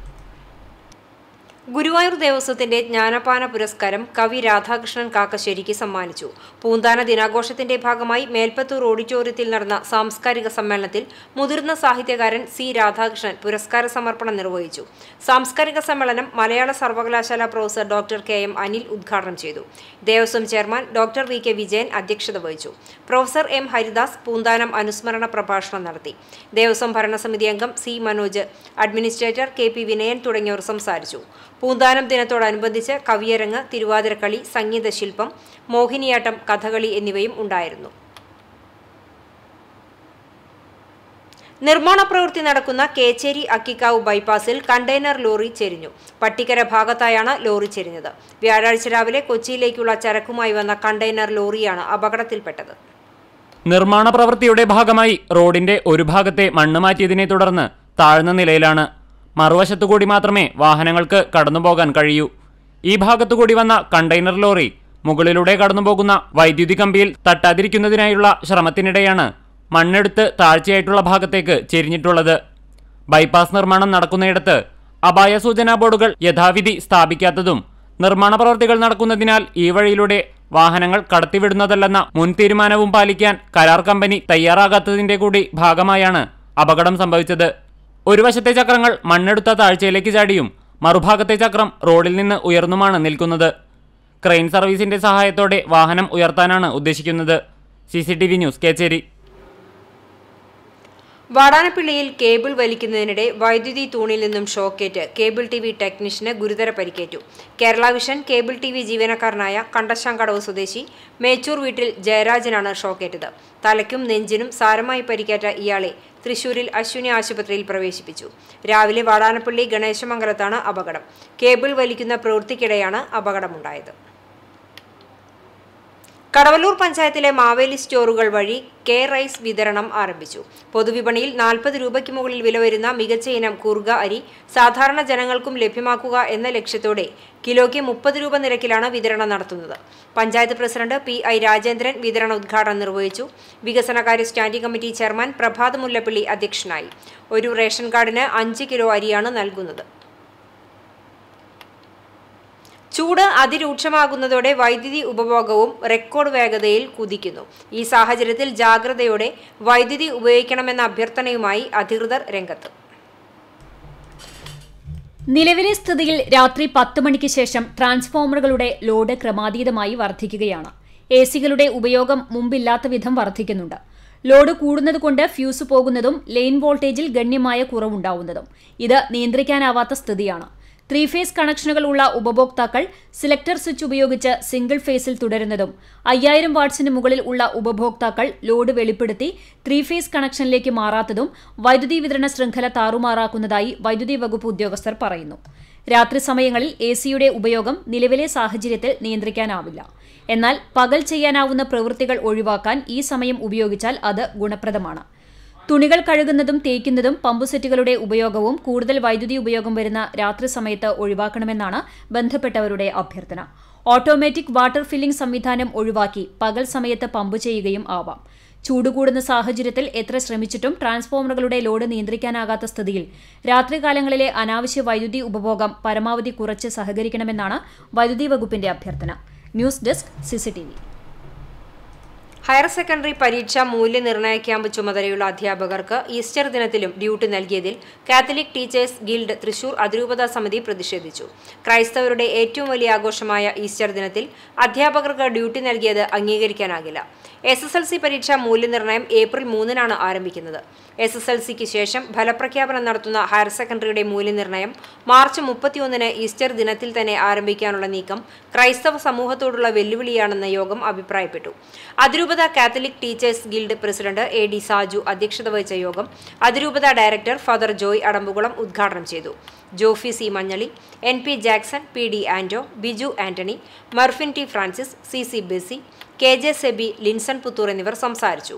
ഗുരുവായൂർ ദേവസ്വത്തിന്റെ ജ്ഞാനപാന പുരസ്കാരം കവി രാധാകൃഷ്ണൻ കാക്കശ്ശേരിക്ക് സമ്മാനിച്ചു പൂന്താന ദിനാഘോഷത്തിന്റെ ഭാഗമായി മേൽപ്പത്തൂർ ഓഡിറ്റോറിയത്തിൽ നടന്ന സാംസ്കാരിക സമ്മേളനത്തിൽ മുതിർന്ന സാഹിത്യകാരൻ സി രാധാകൃഷ്ണൻ പുരസ്കാര സമർപ്പണം നിർവഹിച്ചു സാംസ്കാരിക സമ്മേളനം മലയാള സർവകലാശാല professor doctor K M Anil ഉദ്ഘാടനം ചെയ്തു Devaswom chairman doctor V K Vijayan അധ്യക്ഷത വഹിച്ചു പ്രൊഫസർ എം ഹരിദാസ് പൂന്താനം അനുസ്മരണ പ്രഭാഷണം നടത്തി ദേവസ്വം ഭരണസമിതി അംഗം C Manoj administrator K P Vinayan തുടങ്ങിയവർ സംസാരിച്ചു പൂന്താനം ദിനത്തോടനുബന്ധിച്ച് കവിയരങ്ങ് തിരുവാതിരക്കളി സംഗീതശില്പം മോഹിനിയാട്ടം കഥകളി എന്നിവയും ഉണ്ടായിരുന്നു നിർമ്മാണ പ്രവൃത്തി നടക്കുന്ന കേച്ചേരി അക്കിക്കാവ് ബൈപ്പാസിൽ കണ്ടെയ്നർ ലോറി ചെരിഞ്ഞു പട്ടിക്കര ഭാഗത്തായാണ് ലോറി ചെരിഞ്ഞത് വ്യാഴാഴ്ച രാവിലെ കൊച്ചിയിലേക്കുള്ള ചരക്കുമായി വന്ന കണ്ടെയ്നർ ലോറിയാണ് അപകടത്തിൽപ്പെട്ടത് നിർമ്മാണ പ്രവൃത്തിയുടെ ഭാഗമായി റോഡിന്റെ ഒരു ഭാഗത്തെ മണ്ണ് മാറ്റിയതിനെ തുടർന്ന് താഴ്ന്ന നിലയിലാണ് മറുവശത്തുകൂടി മാത്രമേ വാഹനങ്ങൾക്ക് കടന്നുപോകാൻ കഴിയൂ ഈ ഭാഗത്തുകൂടി വന്ന കണ്ടെയ്നർ ലോറി മുകളിലൂടെ കടന്നുപോകുന്ന വൈദ്യുതി കമ്പിയിൽ തട്ടാതിരിക്കുന്നതിനായുള്ള ശ്രമത്തിനിടെയാണ് മണ്ണെടുത്ത് താഴ്ചയായിട്ടുള്ള ഭാഗത്തേക്ക് ചെരിഞ്ഞിട്ടുള്ളത് ബൈപ്പാസ് നിർമ്മാണം നടക്കുന്നയിടത്ത് അപായ സൂചനാ ബോർഡുകൾ യഥാവിധി സ്ഥാപിക്കാത്തതും നിർമ്മാണ പ്രവൃത്തികൾ നടക്കുന്നതിനാൽ ഈ വഴിയിലൂടെ വാഹനങ്ങൾ കടത്തിവിടുന്നതല്ലെന്ന മുൻ തീരുമാനവും പാലിക്കാൻ കരാർ കമ്പനി തയ്യാറാകാത്തതിന്റെ കൂടി ഭാഗമായാണ് അപകടം സംഭവിച്ചത് ഒരു വശത്തെ ചക്രങ്ങൾ മണ്ണെടുത്ത താഴ്ചയിലേക്ക് ചാടിയും മറുഭാഗത്തെ ചക്രം റോഡിൽ നിന്ന് ഉയർന്നുമാണ് നിൽക്കുന്നത് ക്രെയിൻ സർവീസിന്റെ സഹായത്തോടെ വാഹനം ഉയർത്താനാണ് ഉദ്ദേശിക്കുന്നത് C C T V news Kechery വാടാനപ്പള്ളിയിൽ കേബിൾ വലിക്കുന്നതിനിടെ വൈദ്യുതി തൂണിൽ നിന്നും ഷോക്കേറ്റ് കേബിൾ ടി വി ടെക്നീഷ്യന് ഗുരുതര പരിക്കേറ്റു Kerala vision cable T V ജീവനക്കാരനായ കണ്ടശാങ്കടവ് സ്വദേശി മേച്ചൂർ വീട്ടിൽ ജയരാജനാണ് ഷോക്കേറ്റത് തലയ്ക്കും നെഞ്ചിനും സാരമായി പരിക്കേറ്റ ഇയാളെ തൃശൂരിൽ അശ്വിനി ആശുപത്രിയിൽ പ്രവേശിപ്പിച്ചു രാവിലെ വാടാനപ്പള്ളി ഗണേശമംഗലത്താണ് അപകടം കേബിൾ വലിക്കുന്ന പ്രവൃത്തിക്കിടെയാണ് അപകടമുണ്ടായത് കടവല്ലൂർ പഞ്ചായത്തിലെ മാവേലി സ്റ്റോറുകൾ വഴി കെ റൈസ് വിതരണം ആരംഭിച്ചു പൊതുവിപണിയിൽ നാൽപ്പത് രൂപയ്ക്ക് മുകളിൽ വില വരുന്ന മികച്ച ഇനം കുർഗ അരി സാധാരണ ജനങ്ങൾക്കും ലഭ്യമാക്കുക എന്ന ലക്ഷ്യത്തോടെ കിലോയ്ക്ക് മുപ്പത് രൂപ നിരക്കിലാണ് വിതരണം നടത്തുന്നത് panchayat president P I Rajendran വിതരണ ഉദ്ഘാടനം നിർവഹിച്ചു വികസനകാര്യ standing committee chairman Prabhath Mullappally അധ്യക്ഷനായി ഒരു റേഷൻ കാർഡിന് അഞ്ച് കിലോ അരിയാണ് നൽകുന്നത് ചൂട് അതിരൂക്ഷമാകുന്നതോടെ വൈദ്യുതി ഉപഭോഗവും റെക്കോർഡ് വേഗതയിൽ കുതിക്കുന്നു ഈ സാഹചര്യത്തിൽ ജാഗ്രതയോടെ വൈദ്യുതി ഉപയോഗിക്കണമെന്ന അഭ്യർത്ഥനയുമായി അധികൃതർ രംഗത്ത് നിലവിലെ സ്ഥിതിയിൽ രാത്രി പത്ത് മണിക്ക് ശേഷം ട്രാൻസ്ഫോമറുകളുടെ ലോഡ് ക്രമാതീതമായി വർദ്ധിക്കുകയാണ് എ സികളുടെ ഉപയോഗം മുമ്പില്ലാത്ത വിധം വർദ്ധിക്കുന്നുണ്ട് ലോഡ് കൂടുന്നതുകൊണ്ട് ഫ്യൂസ് പോകുന്നതും ലൈൻ വോൾട്ടേജിൽ ഗണ്യമായ കുറവുണ്ടാവുന്നതും ഇത് നിയന്ത്രിക്കാനാവാത്ത സ്ഥിതിയാണ് ത്രീ ഫേസ് കണക്ഷനുകൾ ഉള്ള ഉപഭോക്താക്കൾ സിലക്ടർ സ്വിച്ച് ഉപയോഗിച്ച് സിംഗിൾ ഫേസിൽ തുടരുന്നതും അയ്യായിരം വാട്ട്സിന് മുകളിൽ ഉള്ള ഉപഭോക്താക്കൾ ലോഡ് വെളിപ്പെടുത്തി ത്രീ ഫേസ് കണക്ഷനിലേക്ക് മാറാത്തതും വൈദ്യുതി വിതരണ ശൃംഖല താറുമാറാക്കുന്നതായി വൈദ്യുതി വകുപ്പ് ഉദ്യോഗസ്ഥർ പറയുന്നു രാത്രി സമയങ്ങളിൽ എ സിയുടെ ഉപയോഗം നിലവിലെ സാഹചര്യത്തിൽ നിയന്ത്രിക്കാനാവില്ല എന്നാൽ പകൽ ചെയ്യാനാവുന്ന പ്രവൃത്തികൾ ഒഴിവാക്കാൻ ഈ സമയം ഉപയോഗിച്ചാൽ അത് ഗുണപ്രദമാണ് തുണികൾ കഴുകുന്നതും തേക്കുന്നതും പമ്പുസെറ്റുകളുടെ ഉപയോഗവും കൂടുതൽ വൈദ്യുതി ഉപയോഗം വരുന്ന രാത്രി സമയത്ത് ഒഴിവാക്കണമെന്നാണ് ബന്ധപ്പെട്ടവരുടെ അഭ്യർത്ഥന ഓട്ടോമാറ്റിക് വാട്ടർ ഫില്ലിംഗ് സംവിധാനം ഒഴിവാക്കി പകൽ സമയത്ത് പമ്പ് ചെയ്യുകയും ആവാം ചൂട് കൂടുന്ന സാഹചര്യത്തിൽ എത്ര ശ്രമിച്ചിട്ടും ട്രാൻസ്ഫോമറുകളുടെ ലോഡ് നിയന്ത്രിക്കാനാകാത്ത സ്ഥിതിയിൽ രാത്രികാലങ്ങളിലെ അനാവശ്യ വൈദ്യുതി ഉപഭോഗം പരമാവധി കുറച്ച് സഹകരിക്കണമെന്നാണ് വൈദ്യുതി വകുപ്പിന്റെ അഭ്യർത്ഥന news desk CCTV higher secondary പരീക്ഷാ മൂല്യനിർണ്ണയ ക്യാമ്പ് ചുമതലയുള്ള അധ്യാപകർക്ക് ഈസ്റ്റർ ദിനത്തിലും ഡ്യൂട്ടി നൽകിയതിൽ കാത്തലിക് ടീച്ചേഴ്സ് ഗിൽഡ് തൃശൂർ അതിരൂപതാ സമിതി പ്രതിഷേധിച്ചു ക്രൈസ്തവരുടെ ഏറ്റവും വലിയ ആഘോഷമായ ഈസ്റ്റർ ദിനത്തിൽ അധ്യാപകർക്ക് ഡ്യൂട്ടി നൽകിയത് അംഗീകരിക്കാനാകില്ല എസ് എസ് എൽ സി പരീക്ഷാ മൂല്യനിർണ്ണയം ഏപ്രിൽ മൂന്നിനാണ് ആരംഭിക്കുന്നത് എസ് എസ് എൽ സിക്ക് ശേഷം ഫലപ്രഖ്യാപനം നടത്തുന്ന ഹയർ സെക്കൻഡറിയുടെ മൂല്യനിർണ്ണയം മാർച്ച് മുപ്പത്തിയൊന്നിന് ഈസ്റ്റർ ദിനത്തിൽ തന്നെ ആരംഭിക്കാനുള്ള നീക്കം ക്രൈസ്തവ സമൂഹത്തോടുള്ള വെല്ലുവിളിയാണെന്ന് യോഗം അഭിപ്രായപ്പെട്ടു അതിരൂപത Catholic teachers guild president A D Saju അധ്യക്ഷത വഹിച്ച യോഗം അതിരൂപത ഡയറക്ടർ ഫാദർ ജോയ് അടമ്പുകുളം ഉദ്ഘാടനം ചെയ്തു Jophy C Manjali N P Jackson P D Anto Biju Antony Murphin T Francis C C Besy K J Seby Linson Puthur എന്നിവർ സംസാരിച്ചു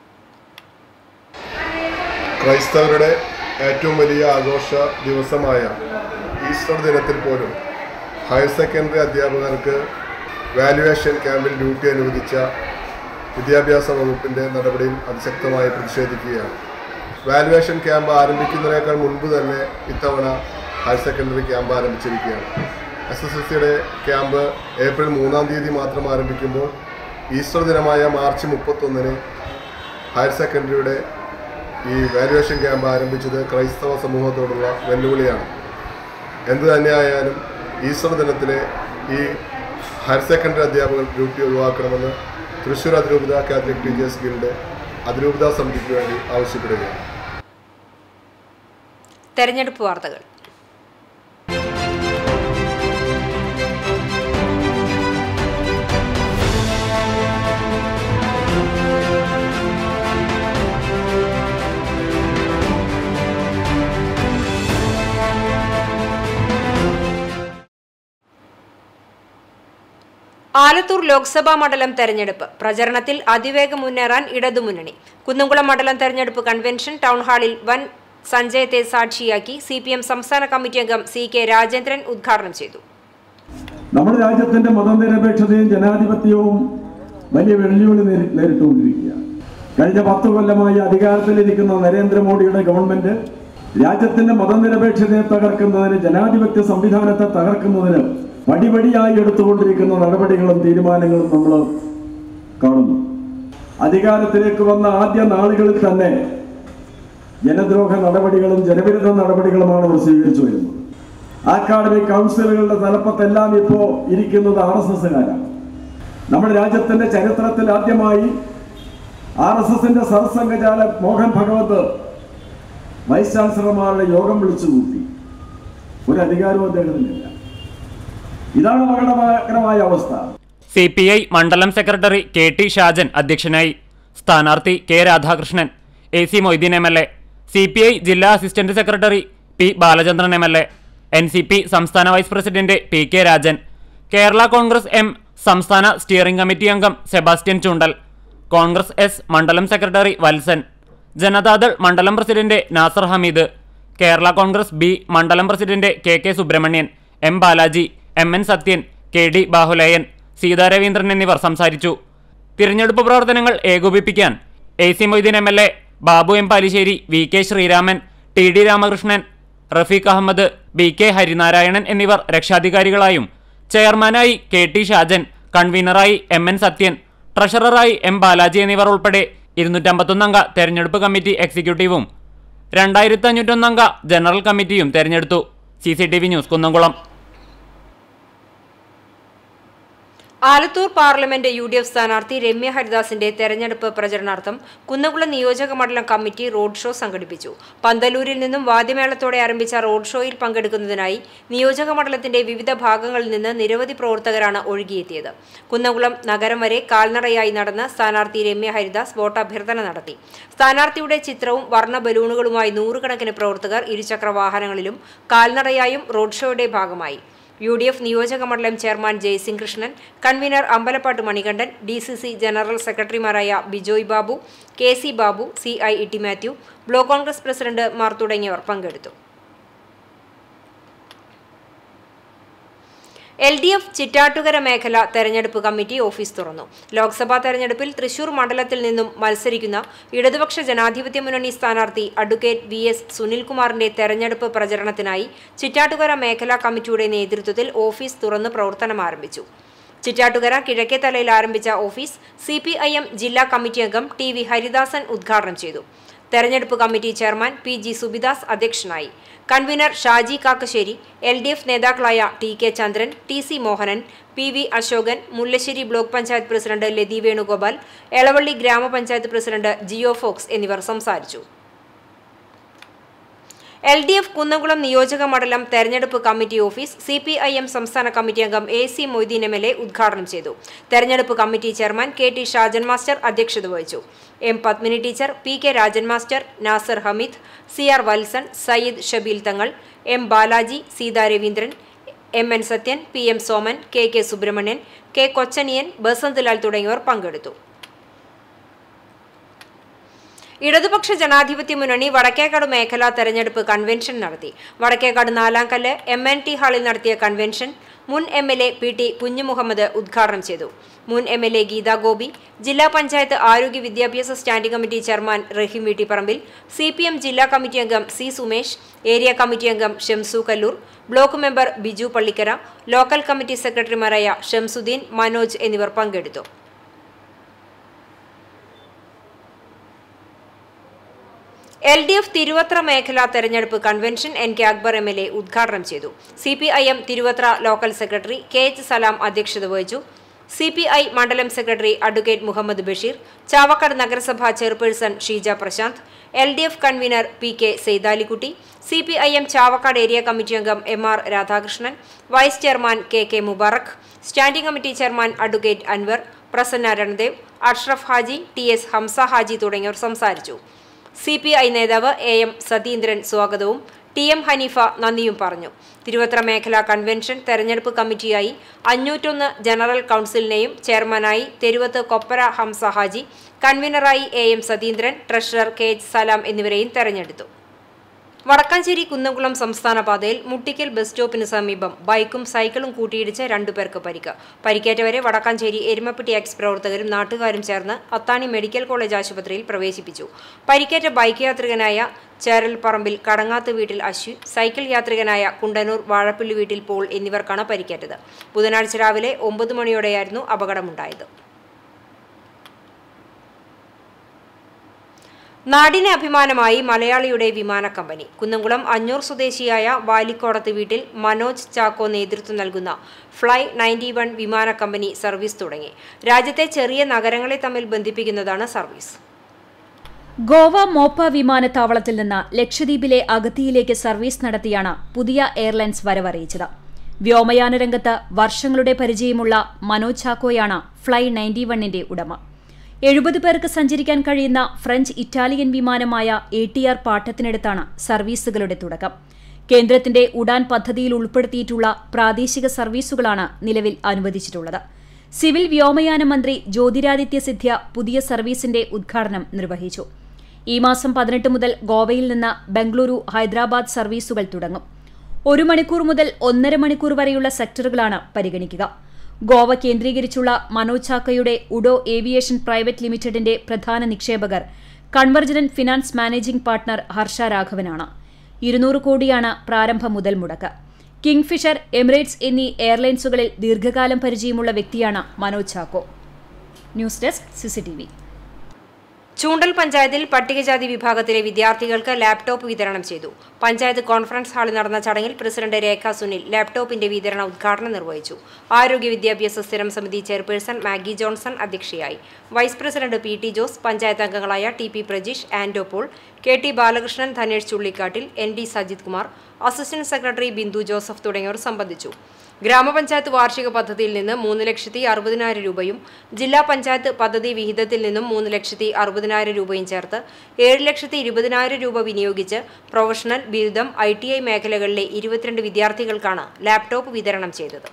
ക്രൈസ്തവരുടെ ഏറ്റവും വലിയ ആഘോഷ ദിവസമായ ഈസ്റ്റർ ദിനത്തിൽ പോലും ഹയർ സെക്കൻഡറി അധ്യാപകർക്ക് വാല്യുവേഷൻ ക്യാമ്പിൽ ഡ്യൂട്ടി അനുവദിച്ച വിദ്യാഭ്യാസ വകുപ്പിൻ്റെ നടപടിയിൽ അതിശക്തമായി പ്രതിഷേധിക്കുകയാണ് വാല്യുവേഷൻ ക്യാമ്പ് ആരംഭിക്കുന്നതിനേക്കാൾ മുൻപ് തന്നെ ഇത്തവണ ഹയർ സെക്കൻഡറി ക്യാമ്പ് ആരംഭിച്ചിരിക്കുകയാണ് എസ് എസ് എൽ സിയുടെ ക്യാമ്പ് ഏപ്രിൽ മൂന്നാം തീയതി മാത്രം ആരംഭിക്കുമ്പോൾ ഈസ്റ്റർ ദിനമായ മാർച്ച് മുപ്പത്തൊന്നിന് ഹയർ സെക്കൻഡറിയുടെ ഈ വാല്യുവേഷൻ ക്യാമ്പ് ആരംഭിച്ചത് ക്രൈസ്തവ സമൂഹത്തോടുള്ള വെല്ലുവിളിയാണ് എന്തു തന്നെയായാലും ഈസ്റ്റർ ദിനത്തിലെ ഈ ഹയർ സെക്കൻഡറി അധ്യാപകർ ഡ്യൂട്ടി ഒഴിവാക്കണമെന്ന് തൃശ്ശൂർ അതിരൂപത കാത്തലിക് ടീച്ചേഴ്സ് ഗിൽഡ് അതിരൂപത സമിതിക്ക് വേണ്ടി ആവശ്യപ്പെടുകയാണ് തെരഞ്ഞെടുപ്പ് വാർത്തകൾ ആലത്തൂർ ലോക്സഭാ മണ്ഡലം തെരഞ്ഞെടുപ്പ് പ്രചരണത്തിൽ അതിവേഗം മുന്നേറാൻ ഇടതുമുന്നണി കുന്നംകുളം മണ്ഡലം തെരഞ്ഞെടുപ്പ് കൺവെൻഷൻ ടൗൺഹാളിൽ വൻ സഞ്ചയത്തെ സാക്ഷിയാക്കി സി പി എം സംസ്ഥാന കമ്മിറ്റി അംഗം സി കെ രാജേന്ദ്രൻ ഉദ്ഘാടനം ചെയ്തു നമ്മുടെ രാജ്യത്തിന്റെ മതനിരപേക്ഷതയും ജനാധിപത്യവും വലിയ വെല്ലുവിളി നേരി- നേരിട്ടുകൊണ്ടിരിക്കുകയാണ് കഴിഞ്ഞ പത്ത് കൊല്ലമായി അധികാരത്തിലിരിക്കുന്ന നരേന്ദ്രമോദിയുടെ ഗവൺമെന്റ് രാജ്യത്തിന്റെ മതനിരപേക്ഷതയെ തകർക്കുന്നതിന് ജനാധിപത്യ സംവിധാനത്തെ തകർക്കുന്നതിന് പടിപടിയായി എടുത്തുകൊണ്ടിരിക്കുന്ന നടപടികളും തീരുമാനങ്ങളും നമ്മൾ കാണുന്നു അധികാരത്തിലേക്ക് വന്ന ആദ്യ നാളുകളിൽ തന്നെ ജനദ്രോഹ നടപടികളും ജനവിരുദ്ധ നടപടികളുമാണ് അവർ സ്വീകരിച്ചു വരുന്നത് അക്കാഡമിക് കൗൺസിലുകളുടെ തലപ്പത്തെല്ലാം ഇപ്പോൾ ഇരിക്കുന്നത് ആർ എസ് എസ്സുകാരാണ് നമ്മുടെ രാജ്യത്തിന്റെ ചരിത്രത്തിൽ ആദ്യമായി ആർ എസ് എസിന്റെ സർസംഘചാല മോഹൻ ഭഗവത് വൈസ് ചാൻസലർമാരുടെ യോഗം വിളിച്ചു കൂട്ടി ഒരു അധികാരവും അദ്ദേഹത്തിനില്ല ഇതാണ് അപകടകരമായ അവസ്ഥ സി പി ഐ മണ്ഡലം സെക്രട്ടറി കെ ടി ഷാജൻ അധ്യക്ഷനായി സ്ഥാനാർത്ഥി K Radhakrishnan A C Moideen M L A C P I ജില്ലാ assistant secretary P Balachandran M L A N C P സംസ്ഥാന vice president P K Rajan Kerala Congress M സംസ്ഥാന സ്റ്റിയറിംഗ് കമ്മിറ്റി അംഗം Sebastian Choondal congress S മണ്ഡലം secretary Valsan Janata Dal മണ്ഡലം president Nasar Hameed Kerala congress B മണ്ഡലം president K K Subramanian M Balaji M N Sathyan K D Bahuleyan Seetharavindran എന്നിവർ സംസാരിച്ചു തിരഞ്ഞെടുപ്പ് പ്രവർത്തനങ്ങൾ ഏകോപിപ്പിക്കാൻ A C Moideen M L A Babu M Palissery V K Sreeraman T D Ramakrishnan Rafeeq Ahammed B K Harinarayanan എന്നിവർ രക്ഷാധികാരികളായും ചെയർമാനായി കെ ടി ഷാജൻ കൺവീനറായി എം എൻ സത്യൻ ട്രഷററായി എം ബാലാജി എന്നിവർ ഉൾപ്പെടെ ഇരുന്നൂറ്റമ്പത്തൊന്നംഗ തെരഞ്ഞെടുപ്പ് കമ്മിറ്റി എക്സിക്യൂട്ടീവും രണ്ടായിരത്തി അഞ്ഞൂറ്റൊന്നംഗ ജനറൽ കമ്മിറ്റിയും തെരഞ്ഞെടുത്തു C C T V news Kunnamkulam Alathur parliament U D F സ്ഥാനാർത്ഥി രമ്യ ഹരിദാസിന്റെ തെരഞ്ഞെടുപ്പ് പ്രചരണാർത്ഥം കുന്നംകുളം നിയോജക മണ്ഡലം കമ്മിറ്റി റോഡ് ഷോ സംഘടിപ്പിച്ചു പന്തലൂരിൽ നിന്നും വാദ്യമേളത്തോടെ ആരംഭിച്ച റോഡ് ഷോയിൽ പങ്കെടുക്കുന്നതിനായി നിയോജക മണ്ഡലത്തിന്റെ വിവിധ ഭാഗങ്ങളിൽ നിന്ന് നിരവധി പ്രവർത്തകരാണ് ഒഴുകിയെത്തിയത് കുന്നംകുളം നഗരം വരെ കാൽനടയായി നടന്ന സ്ഥാനാർത്ഥി രമ്യ ഹരിദാസ് വോട്ടഭ്യർത്ഥന നടത്തി സ്ഥാനാർത്ഥിയുടെ ചിത്രവും വർണ്ണ ബലൂണുകളുമായി നൂറുകണക്കിന് പ്രവർത്തകർ ഇരുചക്ര വാഹനങ്ങളിലും കാൽനടയായും റോഡ് ഷോയുടെ ഭാഗമായി യു ഡി എഫ് നിയോജക മണ്ഡലം chairman Jayasingh Krishnan convener Ambalappattu Manikandan D C C general സെക്രട്ടറിമാരായ Bijoy Babu K C Babu C I E Mathew block congress president മാർ തുടങ്ങിയവർ പങ്കെടുത്തു എൽ ഡി എഫ് ചിറ്റാട്ടുകര മേഖല തെരഞ്ഞെടുപ്പ് കമ്മിറ്റി ഓഫീസ് തുറന്നു ലോക്സഭാ തെരഞ്ഞെടുപ്പിൽ തൃശൂർ മണ്ഡലത്തിൽ നിന്നും മത്സരിക്കുന്ന ഇടതുപക്ഷ ജനാധിപത്യ മുന്നണി സ്ഥാനാർത്ഥി അഡ്വക്കേറ്റ് വി എസ് സുനിൽകുമാറിന്റെ തെരഞ്ഞെടുപ്പ് പ്രചരണത്തിനായി ചിറ്റാട്ടുകര മേഖലാ കമ്മിറ്റിയുടെ നേതൃത്വത്തിൽ ഓഫീസ് തുറന്ന് പ്രവർത്തനം ആരംഭിച്ചു ചിറ്റാട്ടുകര കിഴക്കേത്തലയിൽ ആരംഭിച്ച office C P I M ജില്ലാ കമ്മിറ്റി അംഗം ടി വി ഹരിദാസൻ ഉദ്ഘാടനം ചെയ്തു തെരഞ്ഞെടുപ്പ് committee chairman P G Subidas അധ്യക്ഷനായി convener Shaji Kakkassery L D F നേതാക്കളായ T K Chandran T C Mohanan P V Ashokan Mullassery block panchayat president Lathi Venugopal Elavally ഗ്രാമപഞ്ചായത്ത് പ്രസിഡന്റ് ജിയോ ഫോക്സ് എന്നിവർ സംസാരിച്ചു എൽ ഡി എഫ് കുന്നംകുളം നിയോജക മണ്ഡലം തെരഞ്ഞെടുപ്പ് committee office C P I M സംസ്ഥാന കമ്മിറ്റി അംഗം A C Moideen M L A ഉദ്ഘാടനം ചെയ്തു തെരഞ്ഞെടുപ്പ് committee chairman K T Shajan master അധ്യക്ഷത വഹിച്ചു M Padmini teacher P K Rajan master Nasar Hameed C R Valsan Sayyid Shabeel Thangal M Balaji Seetha Raveendran M N Sathyan P M Soman K K Subramanian K Kochaniyan Basanthlal തുടങ്ങിയവർ പങ്കെടുത്തു ഇടതുപക്ഷ ജനാധിപത്യ മുന്നണി വടക്കേക്കാട് മേഖലാ തെരഞ്ഞെടുപ്പ് കൺവെൻഷൻ നടത്തി Vadakkekad Nalamkallu M N T ഹാളിൽ നടത്തിയ കൺവെൻഷൻ മുൻ M L A P T Kunjumuhammed ഉദ്ഘാടനം ചെയ്തു മുൻ M L A Geetha Gopi ജില്ലാ പഞ്ചായത്ത് ആരോഗ്യ വിദ്യാഭ്യാസ standing committee chairman Raheem Veettipparambil C P M ജില്ലാ കമ്മിറ്റി അംഗം സി സുമേഷ് ഏരിയ കമ്മിറ്റി അംഗം Shamsu Kallur block member Biju Pallikkara local committee സെക്രട്ടറിമാരായ ഷംസുദ്ദീൻ മനോജ് എന്നിവർ പങ്കെടുത്തു എൽ ഡി എഫ് തിരുവത്ര മേഖലാ തെരഞ്ഞെടുപ്പ് convention N K Akbar M L A ഉദ്ഘാടനം ചെയ്തു C P I M Thiruvathra local secretary K H Salam അധ്യക്ഷത വഹിച്ചു സി പി ഐ മണ്ഡലം സെക്രട്ടറി അഡ്വക്കേറ്റ് മുഹമ്മദ് ബഷീർ ചാവക്കാട് നഗരസഭാ chairperson Sheeja Prasanth L D F convener P K Seythalikutty C P I M Chavakkad area committee അംഗം M R Radhakrishnan vice chairman K K Mubarak standing committee chairman advocate Anwar Prasanna Ranadev Ashraf Haji T S Hamsa Haji തുടങ്ങിയവർ സംസാരിച്ചു C P I നേതാവ് A M Satheendran സ്വാഗതവും T M Haneefa നന്ദിയും പറഞ്ഞു തിരുവത്ര മേഖലാ convention തെരഞ്ഞെടുപ്പ് കമ്മിറ്റിയായി അഞ്ഞൂറ്റൊന്ന് general കൗൺസിലിനെയും ചെയർമാനായി തെരുവത്ത് കൊപ്പര ഹംസ ഹാജി കൺവീനറായി A M Satheendran treasurer K H Salam എന്നിവരെയും തെരഞ്ഞെടുത്തു വടക്കാഞ്ചേരി കുന്നംകുളം സംസ്ഥാന പാതയിൽ മുട്ടിക്കൽ ബസ് സ്റ്റോപ്പിന് സമീപം ബൈക്കും സൈക്കിളും കൂട്ടിയിടിച്ച് രണ്ടുപേർക്ക് പരിക്ക് പരിക്കേറ്റവരെ വടക്കാഞ്ചേരി എരുമപ്പെട്ടി എക്സ് പ്രവർത്തകരും നാട്ടുകാരും ചേർന്ന് അത്താണി മെഡിക്കൽ കോളേജ് ആശുപത്രിയിൽ പ്രവേശിപ്പിച്ചു പരിക്കേറ്റ ബൈക്ക് യാത്രികനായ ചേരൽപ്പറമ്പിൽ കടങ്ങാത്ത് വീട്ടിൽ അശ്വിൻ സൈക്കിൾ യാത്രികനായ കുണ്ടന്നൂർ വാഴപ്പള്ളി വീട്ടിൽ പോൾ എന്നിവർക്കാണ് പരിക്കേറ്റത് ബുധനാഴ്ച രാവിലെ ഒമ്പത് മണിയോടെയായിരുന്നു അപകടമുണ്ടായത് നാടിന് അഭിമാനമായി മലയാളിയുടെ വിമാന കമ്പനി കുന്നംകുളം അഞ്ഞൂർ സ്വദേശിയായ വാലിക്കോടത്ത് വീട്ടിൽ മനോജ് ചാക്കോ നേതൃത്വം നൽകുന്ന ഫ്ലൈ നയൻറ്റി വൺ വിമാന കമ്പനി സർവീസ് തുടങ്ങി രാജ്യത്തെ ചെറിയ നഗരങ്ങളെ തമ്മിൽ ബന്ധിപ്പിക്കുന്നതാണ് സർവീസ് ഗോവ മോപ്പ വിമാനത്താവളത്തിൽ നിന്ന് ലക്ഷദ്വീപിലെ അഗത്തിയിലേക്ക് സർവീസ് നടത്തിയാണ് പുതിയ എയർലൈൻസ് വരവറിയിച്ചത് വ്യോമയാന രംഗത്ത് വർഷങ്ങളുടെ പരിചയമുള്ള മനോജ് ചാക്കോയാണ് ഫ്ലൈ നയൻറ്റി വണ്ണിന്റെ ഉടമ എഴുപത് പേർക്ക് സഞ്ചരിക്കാൻ കഴിയുന്ന ഫ്രഞ്ച് ഇറ്റാലിയൻ വിമാനമായ എ ടി ആർ പാട്ടത്തിനടുത്താണ് സർവീസുകളുടെ തുടക്കം കേന്ദ്രത്തിന്റെ ഉഡാൻ പദ്ധതിയിൽ ഉൾപ്പെടുത്തിയിട്ടുള്ള പ്രാദേശിക സർവീസുകളാണ് നിലവിൽ അനുവദിച്ചിട്ടുള്ളത് സിവിൽ വ്യോമയാന മന്ത്രി ജ്യോതിരാദിത്യ സിന്ധ്യ പുതിയ സർവീസിന്റെ ഉദ്ഘാടനം നിർവഹിച്ചു ഈ മാസം പതിനെട്ട് മുതൽ ഗോവയിൽ നിന്ന് ബംഗളൂരു ഹൈദരാബാദ് സർവീസുകൾ തുടങ്ങും ഒരു മണിക്കൂർ മുതൽ ഒന്നര മണിക്കൂർ വരെയുള്ള സെക്ടറുകളാണ് പരിഗണിക്കുക ഗോവ കേന്ദ്രീകരിച്ചുള്ള മനോജ് ചാക്കയുടെ ഉഡോ ഏവിയേഷൻ പ്രൈവറ്റ് ലിമിറ്റഡിന്റെ പ്രധാന നിക്ഷേപകർ convergent finance managing partner Harsha രാഘവനാണ് ഇരുന്നൂറ് കോടിയാണ് പ്രാരംഭ മുതൽ മുടക്ക് കിങ്ഫിഷർ എമിറേറ്റ്സ് എന്നീ എയർലൈൻസുകളിൽ ദീർഘകാലം പരിചയമുള്ള വ്യക്തിയാണ് Manoj Chacko news desk CCTV Choondal പഞ്ചായത്തിൽ പട്ടികജാതി വിഭാഗത്തിലെ വിദ്യാർത്ഥികൾക്ക് ലാപ്ടോപ്പ് വിതരണം ചെയ്തു പഞ്ചായത്ത് കോൺഫറൻസ് ഹാളിൽ നടന്ന ചടങ്ങിൽ പ്രസിഡന്റ് രേഖ സുനിൽ ലാപ്ടോപ്പിന്റെ വിതരണ ഉദ്ഘാടനം നിർവഹിച്ചു ആരോഗ്യ വിദ്യാഭ്യാസ സ്ഥിരം സമിതി ചെയർപേഴ്സൺ മാഗി ജോൺസൺ അധ്യക്ഷയായി vice president P T Jose panchayat അംഗങ്ങളായ T P Prajeesh Ando Paul K T Balakrishnan Dhanesh Chullikkattil N D Sajith Kumar assistant secretary Bindu Joseph തുടങ്ങിയവർ സംബന്ധിച്ചു ഗ്രാമപഞ്ചായത്ത് വാർഷിക പദ്ധതിയിൽ നിന്ന് മൂന്ന് ലക്ഷത്തി അറുപതിനായിരം രൂപയും ജില്ലാ പഞ്ചായത്ത് പദ്ധതി വിഹിതത്തിൽ നിന്നും മൂന്ന് ലക്ഷത്തി അറുപതിനായിരം രൂപയും ചേർത്ത് ഏഴ് ലക്ഷത്തി ഇരുപതിനായിരം രൂപ വിനിയോഗിച്ച് പ്രൊഫഷണൽ ബിരുദം ഐ ടി ഐ മേഖലകളിലെ ഇരുപത്തിരണ്ട് വിദ്യാർത്ഥികൾക്കാണ് ലാപ്ടോപ്പ് വിതരണം ചെയ്തത്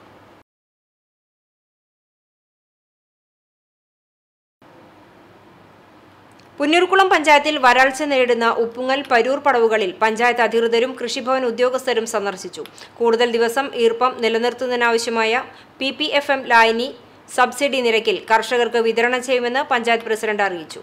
പുന്നൂർക്കുളം പഞ്ചായത്തിൽ വരൾച്ച നേരിടുന്ന ഉപ്പുങ്ങൽ പരൂർ പടവുകളിൽ പഞ്ചായത്ത് അധികൃതരും കൃഷിഭവൻ ഉദ്യോഗസ്ഥരും സന്ദർശിച്ചു കൂടുതൽ ദിവസം ഈർപ്പം നിലനിർത്തുന്നതിനാവശ്യമായ പി പി എഫ് എം ലായനി സബ്സിഡി നിരക്കിൽ കർഷകർക്ക് വിതരണം ചെയ്യുമെന്ന് പഞ്ചായത്ത് പ്രസിഡന്റ് അറിയിച്ചു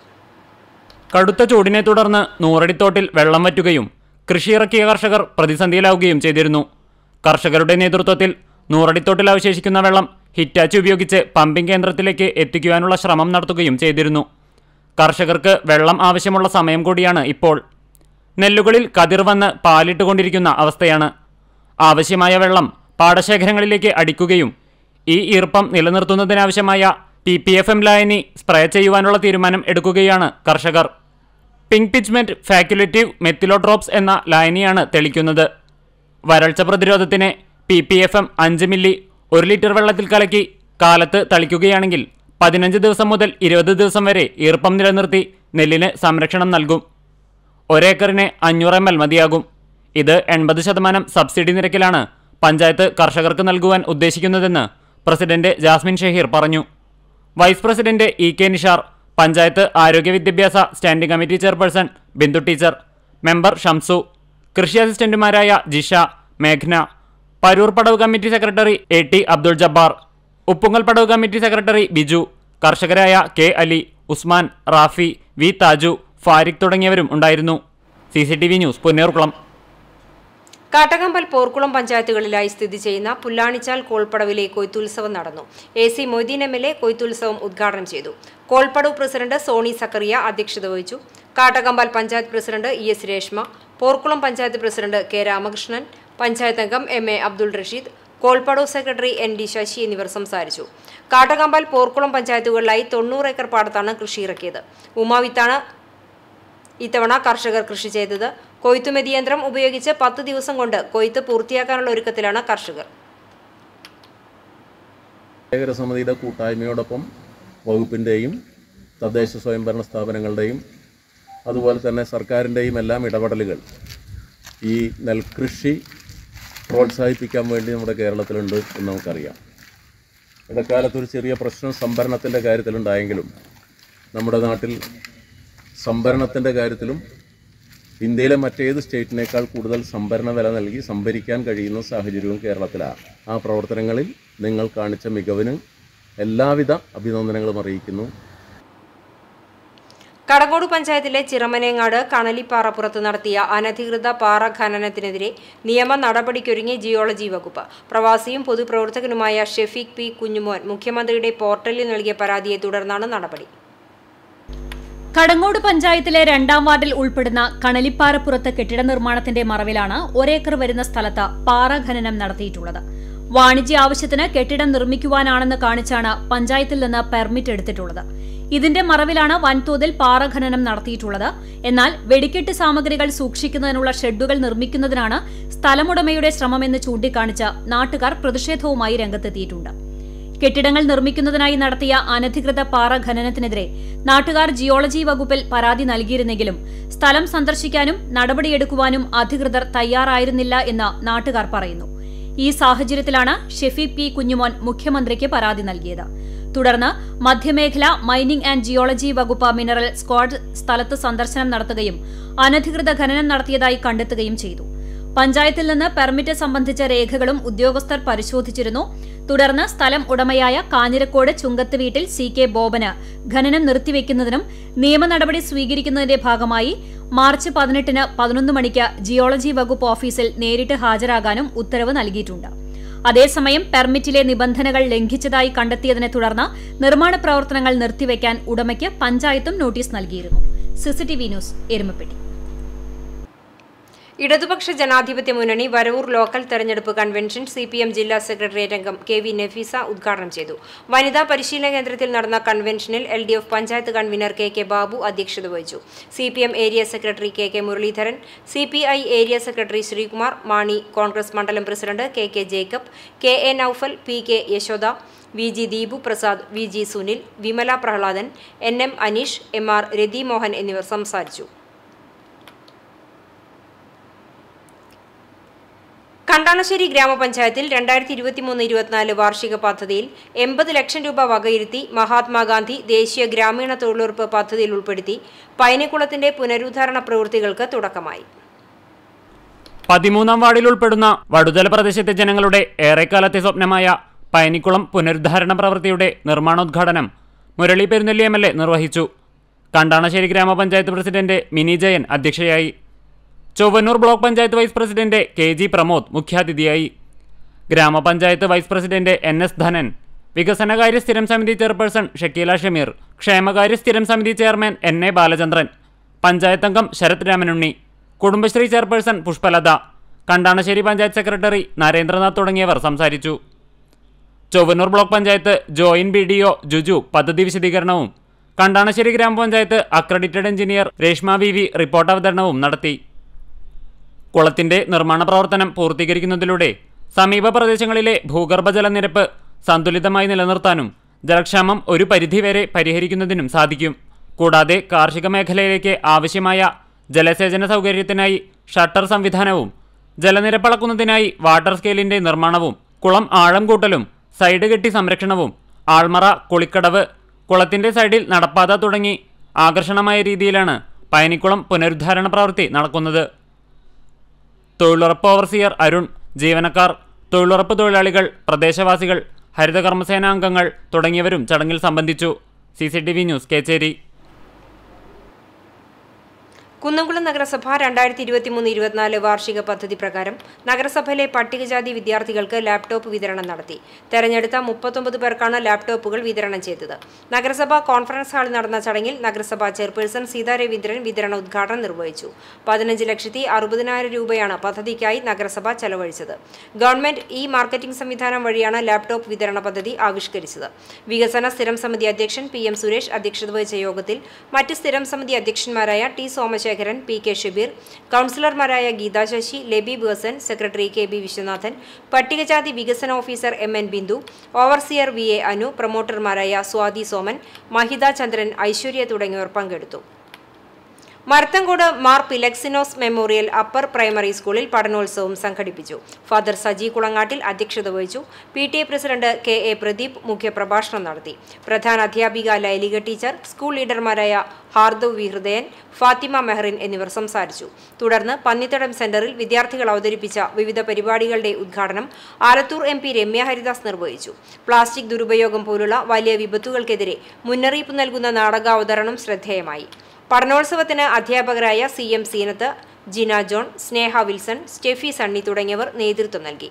കടുത്ത ചൂടിനെ തുടർന്ന് നൂറടിത്തോട്ടിൽ വെള്ളം വറ്റുകയും കൃഷിയിറക്കിയ കർഷകർ പ്രതിസന്ധിയിലാവുകയും ചെയ്തിരുന്നു കർഷകരുടെ നേതൃത്വത്തിൽ നൂറടിത്തോട്ടിൽ അവശേഷിക്കുന്ന വെള്ളം ഹിറ്റാച്ചി ഉപയോഗിച്ച് പമ്പിംഗ് കേന്ദ്രത്തിലേക്ക് എത്തിക്കുവാനുള്ള ശ്രമം നടത്തുകയും ചെയ്തിരുന്നു കർഷകർക്ക് വെള്ളം ആവശ്യമുള്ള സമയം കൂടിയാണ് ഇപ്പോൾ നെല്ലുകളിൽ കതിർ വന്ന് പാലിട്ടുകൊണ്ടിരിക്കുന്ന അവസ്ഥയാണ് ആവശ്യമായ വെള്ളം പാടശേഖരങ്ങളിലേക്ക് അടിക്കുകയും ഈ ഈർപ്പം നിലനിർത്തുന്നതിനാവശ്യമായ പി പി എഫ് എം ലായനി സ്പ്രേ ചെയ്യുവാനുള്ള തീരുമാനം എടുക്കുകയാണ് കർഷകർ പിങ്ക് പിച്ച്മെന്റ് ഫാക്യുലേറ്റീവ് മെത്തിലോഡ്രോപ്സ് എന്ന ലായനിയാണ് തെളിക്കുന്നത് വരൾച്ച പ്രതിരോധത്തിന് പി പി എഫ് എം അഞ്ച് മില്ലി ഒരു ലിറ്റർ വെള്ളത്തിൽ കലക്കി കാലത്ത് തളിക്കുകയാണെങ്കിൽ പതിനഞ്ച് ദിവസം മുതൽ ഇരുപത് ദിവസം വരെ ഈർപ്പം നിലനിർത്തി നെല്ലിന് സംരക്ഷണം നൽകും ഒരേക്കറിന് അഞ്ഞൂറ് എം എൽ മതിയാകും ഇത് എൺപത് ശതമാനം സബ്സിഡി നിരക്കിലാണ് പഞ്ചായത്ത് കർഷകർക്ക് നൽകുവാൻ ഉദ്ദേശിക്കുന്നതെന്ന് പ്രസിഡന്റ് ജാസ്മിൻ ഷഹീർ പറഞ്ഞു vice president E K Nishar panchayat ആരോഗ്യ വിദ്യാഭ്യാസ standing committee chairperson Bindu teacher member Shamsu കൃഷി അസിസ്റ്റന്റുമാരായ ജിഷ മേഘ്ന പരൂർ പടവ് committee secretary A T Abdul Jabbar Uppungal പടവ് കമ്മിറ്റി സെക്രട്ടറി ബിജു കർഷകരായ കെ അലി ഉസ്മാൻ റാഫി വി താജു ഫാരിഖ് തുടങ്ങിയവരും ഉണ്ടായിരുന്നു C C T V news Ponnerkulam Kattakampal Porkulam പഞ്ചായത്തുകളിലായി സ്ഥിതി ചെയ്യുന്ന പുല്ലാണിച്ചാൽ കോൾപ്പടവിലെ കൊയ്ത്തുത്സവം നടന്നു A C Moideen M L A കൊയ്ത്തുത്സവം ഉദ്ഘാടനം ചെയ്തു കോൾപ്പടവ് പ്രസിഡന്റ് സോണി സക്കറിയ അധ്യക്ഷത വഹിച്ചു Kattakampal panchayat president E S Reshma Porkulam panchayat president K Ramakrishnan panchayat അംഗം എം എ അബ്ദുൾ റഷീദ് കോൾപ്പടവ് സെക്രട്ടറി എൻ ഡി ശശി എന്നിവർ സംസാരിച്ചു കാട്ടകമ്പൽ പോർക്കുളം പഞ്ചായത്തുകളിലായി തൊണ്ണൂറ് ഏക്കർ പാടത്താണ് കൃഷി ഇറക്കിയത് ഉമാവിത്താണ് ഇത്തവണ കർഷകർ കൃഷി ചെയ്തത് കൊയ്ത്തുമെതി യന്ത്രം ഉപയോഗിച്ച് പത്ത് ദിവസം കൊണ്ട് കൊയ്ത്ത് പൂർത്തിയാക്കാനുള്ള ഒരുക്കത്തിലാണ് കർഷകർ ശേഖര സമിതിയുടെ കൂട്ടായ്മയോടൊപ്പം വകുപ്പിൻ്റെയും തദ്ദേശ സ്വയംഭരണ സ്ഥാപനങ്ങളുടെയും അതുപോലെ തന്നെ സർക്കാരിൻ്റെയും എല്ലാം ഇടപെടലുകൾ ഈ നെൽകൃഷി പ്രോത്സാഹിപ്പിക്കാൻ വേണ്ടി നമ്മുടെ കേരളത്തിലുണ്ട് എന്ന് നമുക്കറിയാം ഇടക്കാലത്ത് ഒരു ചെറിയ പ്രശ്നം സംഭരണത്തിൻ്റെ കാര്യത്തിലുണ്ടായെങ്കിലും നമ്മുടെ നാട്ടിൽ സംഭരണത്തിൻ്റെ കാര്യത്തിലും ഇന്ത്യയിലെ മറ്റേത് സ്റ്റേറ്റിനേക്കാൾ കൂടുതൽ സംഭരണ വില നൽകി സംഭരിക്കാൻ കഴിയുന്ന സാഹചര്യവും കേരളത്തിലാണ് ആ പ്രവർത്തനങ്ങളിൽ നിങ്ങൾ കാണിച്ച മികവിന് എല്ലാവിധ അഭിനന്ദനങ്ങളും അറിയിക്കുന്നു കടകോട് പഞ്ചായത്തിലെ ചിറമനേങ്ങാട് കണലിപ്പാറപ്പുറത്ത് നടത്തിയ അനധികൃത പാറ ഖനനത്തിനെതിരെ നിയമ നടപടിക്കൊരുങ്ങി ജിയോളജി വകുപ്പ് പ്രവാസിയും പൊതുപ്രവർത്തകനുമായ ഷെഫീഖ് പി കുഞ്ഞുമോൻ മുഖ്യമന്ത്രിയുടെ പോർട്ടലിൽ നൽകിയ പരാതിയെ തുടർന്നാണ് നടപടി കടങ്ങോട് പഞ്ചായത്തിലെ രണ്ടാം വാർഡിൽ ഉൾപ്പെടുന്ന കണലിപ്പാറപ്പുറത്ത് കെട്ടിട നിർമ്മാണത്തിന്റെ മറവിലാണ് ഒരേക്കർ വരുന്ന സ്ഥലത്ത് പാറ ഖനനം നടത്തിയിട്ടുള്ളത് വാണിജ്യ ആവശ്യത്തിന് കെട്ടിടം നിർമ്മിക്കുവാനാണെന്ന് കാണിച്ചാണ് പഞ്ചായത്തിൽ നിന്ന് പെർമിറ്റ് എടുത്തിട്ടുള്ളത് ഇതിന്റെ മറവിലാണ് വൻതോതിൽ പാറ ഖനനം നടത്തിയിട്ടുള്ളത് എന്നാൽ വെടിക്കെട്ട് സാമഗ്രികൾ സൂക്ഷിക്കുന്നതിനുള്ള ഷെഡുകൾ നിർമ്മിക്കുന്നതിനാണ് സ്ഥലമുടമയുടെ ശ്രമമെന്ന് ചൂണ്ടിക്കാണിച്ച് നാട്ടുകാർ പ്രതിഷേധവുമായി രംഗത്തെത്തിയിട്ടുണ്ട് കെട്ടിടങ്ങൾ നിർമ്മിക്കുന്നതിനായി നടത്തിയ അനധികൃത പാറ ഖനനത്തിനെതിരെ നാട്ടുകാർ ജിയോളജി വകുപ്പിൽ പരാതി നൽകിയിരുന്നെങ്കിലും സ്ഥലം സന്ദർശിക്കാനും നടപടിയെടുക്കുവാനും അധികൃതർ തയ്യാറായിരുന്നില്ല എന്ന് നാട്ടുകാർ പറയുന്നു ഈ സാഹചര്യത്തിലാണ് ഷെഫീഖ് പി കുഞ്ഞുമോൻ മുഖ്യമന്ത്രിക്ക് പരാതി നൽകിയത് തുടർന്ന് മധ്യമേഖല മൈനിംഗ് ആൻഡ് ജിയോളജി വകുപ്പ് മിനറൽ സ്ക്വാഡ് സ്ഥലത്ത് സന്ദർശനം നടത്തുകയും അനധികൃത ഖനനം നടത്തിയതായി കണ്ടെത്തുകയും ചെയ്തു പഞ്ചായത്തിൽ നിന്ന് പെർമിറ്റ് സംബന്ധിച്ച രേഖകളും ഉദ്യോഗസ്ഥർ പരിശോധിച്ചിരുന്നു തുടർന്ന് സ്ഥലം ഉടമയായ കാഞ്ഞിരക്കോട് ചുങ്കത്ത് വീട്ടിൽ സി കെ ബോബന് ഖനനം നിർത്തിവെക്കുന്നതിനും നിയമ നടപടി സ്വീകരിക്കുന്നതിന്റെ ഭാഗമായി മാർച്ച് പതിനെട്ടിന് പതിനൊന്ന് മണിക്ക് ജിയോളജി വകുപ്പ് ഓഫീസിൽ നേരിട്ട് ഹാജരാകാനും ഉത്തരവ് നൽകിയിട്ടുണ്ട് അതേസമയം പെർമിറ്റിലെ നിബന്ധനകൾ ലംഘിച്ചതായി കണ്ടെത്തിയതിനെ തുടർന്ന് നിർമ്മാണ പ്രവർത്തനങ്ങൾ നിർത്തിവെക്കാൻ ഉടമയ്ക്ക് പഞ്ചായത്തും നോട്ടീസ് നൽകിയിരുന്നു സിസിടിവി ന്യൂസ് എരുമപ്പെട്ടി ഇടതുപക്ഷ ജനാധിപത്യ മുന്നണി വരവൂർ ലോക്കൽ തെരഞ്ഞെടുപ്പ് കൺവെൻഷൻ സി പി എം ജില്ലാ സെക്രട്ടേറിയറ്റ് അംഗം കെ വി നഫീസ ഉദ്ഘാടനം ചെയ്തു വനിതാ പരിശീലന കേന്ദ്രത്തിൽ നടന്ന കൺവെൻഷനിൽ L D F panchayat convenor K K Babu അധ്യക്ഷത വഹിച്ചു C P M area secretary K K Muraleedharan C P I area secretary Sreekumar Mani Congress മണ്ഡലം president K K Jacob K A Noufal P K Yashoda V G Deepu Prasad V G Sunil Vimala പ്രഹ്ലാദൻ N M Aneesh M R Rathi Mohan എന്നിവർ സംസാരിച്ചു കണ്ടാണശ്ശേരി ഗ്രാമപഞ്ചായത്തിൽ രണ്ടായിരത്തി ഇരുപത്തിമൂന്ന് ഇരുപത്തിനാല് വാർഷിക പദ്ധതിയിൽ എൺപത് ലക്ഷം രൂപ വകയിരുത്തി മഹാത്മാഗാന്ധി ദേശീയ ഗ്രാമീണ തൊഴിലുറപ്പ് പദ്ധതിയിൽ ഉൾപ്പെടുത്തി പൈനക്കുളത്തിന്റെ പുനരുദ്ധാരണ പ്രവൃത്തികൾക്ക് തുടക്കമായി പതിമൂന്നാം വാർഡിൽ ഉൾപ്പെടുന്ന വടുതല പ്രദേശത്തെ ജനങ്ങളുടെ ഏറെക്കാലത്തെ സ്വപ്നമായ പയനിക്കുളം പുനരുദ്ധാരണ പ്രവൃത്തിയുടെ നിർമ്മാണോദ്ഘാടനം Murali Perunnelli M L A നിർവഹിച്ചു കണ്ടാണശ്ശേരി ഗ്രാമപഞ്ചായത്ത് പ്രസിഡന്റ് മിനി ജയൻ അധ്യക്ഷയായി Chowwannur block panchayat vice president K G Pramod മുഖ്യാതിഥിയായി ഗ്രാമപഞ്ചായത്ത് vice president N S Dhanan വികസനകാര്യ സ്ഥിരം സമിതി ചെയർപേഴ്സൺ ഷക്കീല ഷമീർ ക്ഷേമകാര്യ സ്ഥിരം സമിതി chairman N A Balachandran panchayat അംഗം ശരത് രാമനുണ്ണി കുടുംബശ്രീ ചെയർപേഴ്സൺ പുഷ്പലത കണ്ടാണശ്ശേരി പഞ്ചായത്ത് സെക്രട്ടറി നരേന്ദ്രനാഥ് തുടങ്ങിയവർ സംസാരിച്ചു Chowwannur block panchayat joint B D O Juju പദ്ധതി വിശദീകരണവും കണ്ടാണശ്ശേരി ഗ്രാമപഞ്ചായത്ത് accredited engineer Reshma V V report അവതരണവും നടത്തി കുളത്തിന്റെ നിർമ്മാണ പ്രവർത്തനം പൂർത്തീകരിക്കുന്നതിലൂടെ സമീപ പ്രദേശങ്ങളിലെ ഭൂഗർഭജല നിരപ്പ് സന്തുലിതമായി നിലനിർത്താനും ജലക്ഷാമം ഒരു പരിധിവരെ പരിഹരിക്കുന്നതിനും സാധിക്കും കൂടാതെ കാർഷിക മേഖലയിലേക്ക് ആവശ്യമായ ജലസേചന സൗകര്യത്തിനായി ഷട്ടർ സംവിധാനവും ജലനിരപ്പളക്കുന്നതിനായി വാട്ടർ സ്കെയിലിന്റെ നിർമ്മാണവും കുളം ആഴം കൂട്ടലും സൈഡ് കെട്ടി സംരക്ഷണവും ആൾമറ കുളിക്കടവ് കുളത്തിന്റെ സൈഡിൽ നടപ്പാത തുടങ്ങി ആകർഷണമായ രീതിയിലാണ് പയനിക്കുളം പുനരുദ്ധാരണ പ്രവൃത്തി നടക്കുന്നത് തൊഴിലുറപ്പ് ഓവർസിയർ അരുൺ ജീവനക്കാർ തൊഴിലുറപ്പ് തൊഴിലാളികൾ പ്രദേശവാസികൾ ഹരിതകർമ്മസേന അംഗങ്ങൾ തുടങ്ങിയവരും ചടങ്ങിൽ സംബന്ധിച്ചു C C T V news Kechery Kunnamkulam നഗരസഭ രണ്ടായിരത്തി ഇരുപത്തിമൂന്ന് ഇരുപത്തിനാല് വാർഷിക പദ്ധതി പ്രകാരം നഗരസഭയിലെ പട്ടികജാതി വിദ്യാർത്ഥികൾക്ക് ലാപ്ടോപ്പ് വിതരണം നടത്തി തെരഞ്ഞെടുത്ത മുപ്പത്തൊമ്പത് പേർക്കാണ് ലാപ്ടോപ്പുകൾ വിതരണം ചെയ്തത് നഗരസഭ കോൺഫറൻസ് ഹാളിൽ നടന്ന ചടങ്ങിൽ നഗരസഭാ ചെയർപേഴ്സൺ സീതാ രവീന്ദ്രൻ വിതരണ ഉദ്ഘാടനം നിർവഹിച്ചു പതിനഞ്ച് ലക്ഷത്തി അറുപതിനായിരം രൂപയാണ് പദ്ധതിക്കായി നഗരസഭ ചെലവഴിച്ചത് ഗവൺമെന്റ് ഇ മാർക്കറ്റിംഗ് സംവിധാനം വഴിയാണ് ലാപ്ടോപ്പ് വിതരണ പദ്ധതി ആവിഷ്കരിച്ചത് വികസന സ്ഥിരം സമിതി അധ്യക്ഷൻ പി എം സുരേഷ് അധ്യക്ഷത വഹിച്ച യോഗത്തിൽ മറ്റ് സ്ഥിരം സമിതി അധ്യക്ഷന്മാരായ T Somasekharan P K Shabeer കൗൺസിലർമാരായ Geetha Sasi Laby Beson secretary K B Viswanathan പട്ടികജാതി വികസന officer M N Bindu overseer V A Anu പ്രൊമോട്ടർമാരായ സ്വാതി സോമൻ മഹിത ചന്ദ്രൻ ഐശ്വര്യ തുടങ്ങിയവർ പങ്കെടുത്തു Marathamcode Mar Philoxenos memorial upper primary സ്കൂളിൽ പഠനോത്സവം സംഘടിപ്പിച്ചു ഫാദർ സജി കുളങ്ങാട്ടിൽ അധ്യക്ഷത വഹിച്ചു P T A president K A Pradeep മുഖ്യപ്രഭാഷണം നടത്തി പ്രധാന അധ്യാപിക ലൈലിക ടീച്ചർ സ്കൂൾ ലീഡർമാരായ ഹാർദവ് വി ഹൃദയൻ ഫാത്തിമ മെഹറിൻ എന്നിവർ സംസാരിച്ചു തുടർന്ന് പന്നിത്തടം സെന്ററിൽ വിദ്യാർത്ഥികൾ അവതരിപ്പിച്ച വിവിധ പരിപാടികളുടെ ഉദ്ഘാടനം ആലത്തൂർ എം പി രമ്യ ഹരിദാസ് നിർവഹിച്ചു പ്ലാസ്റ്റിക് ദുരുപയോഗം പോലുള്ള വലിയ വിപത്തുകൾക്കെതിരെ മുന്നറിയിപ്പ് നൽകുന്ന നാടകാവതരണം ശ്രദ്ധേയമായി പഠനോത്സവത്തിന് അധ്യാപകരായ C M Seenath Jina John Sneha Wilson Steffi Sunny തുടങ്ങിയവർ നേതൃത്വം നൽകി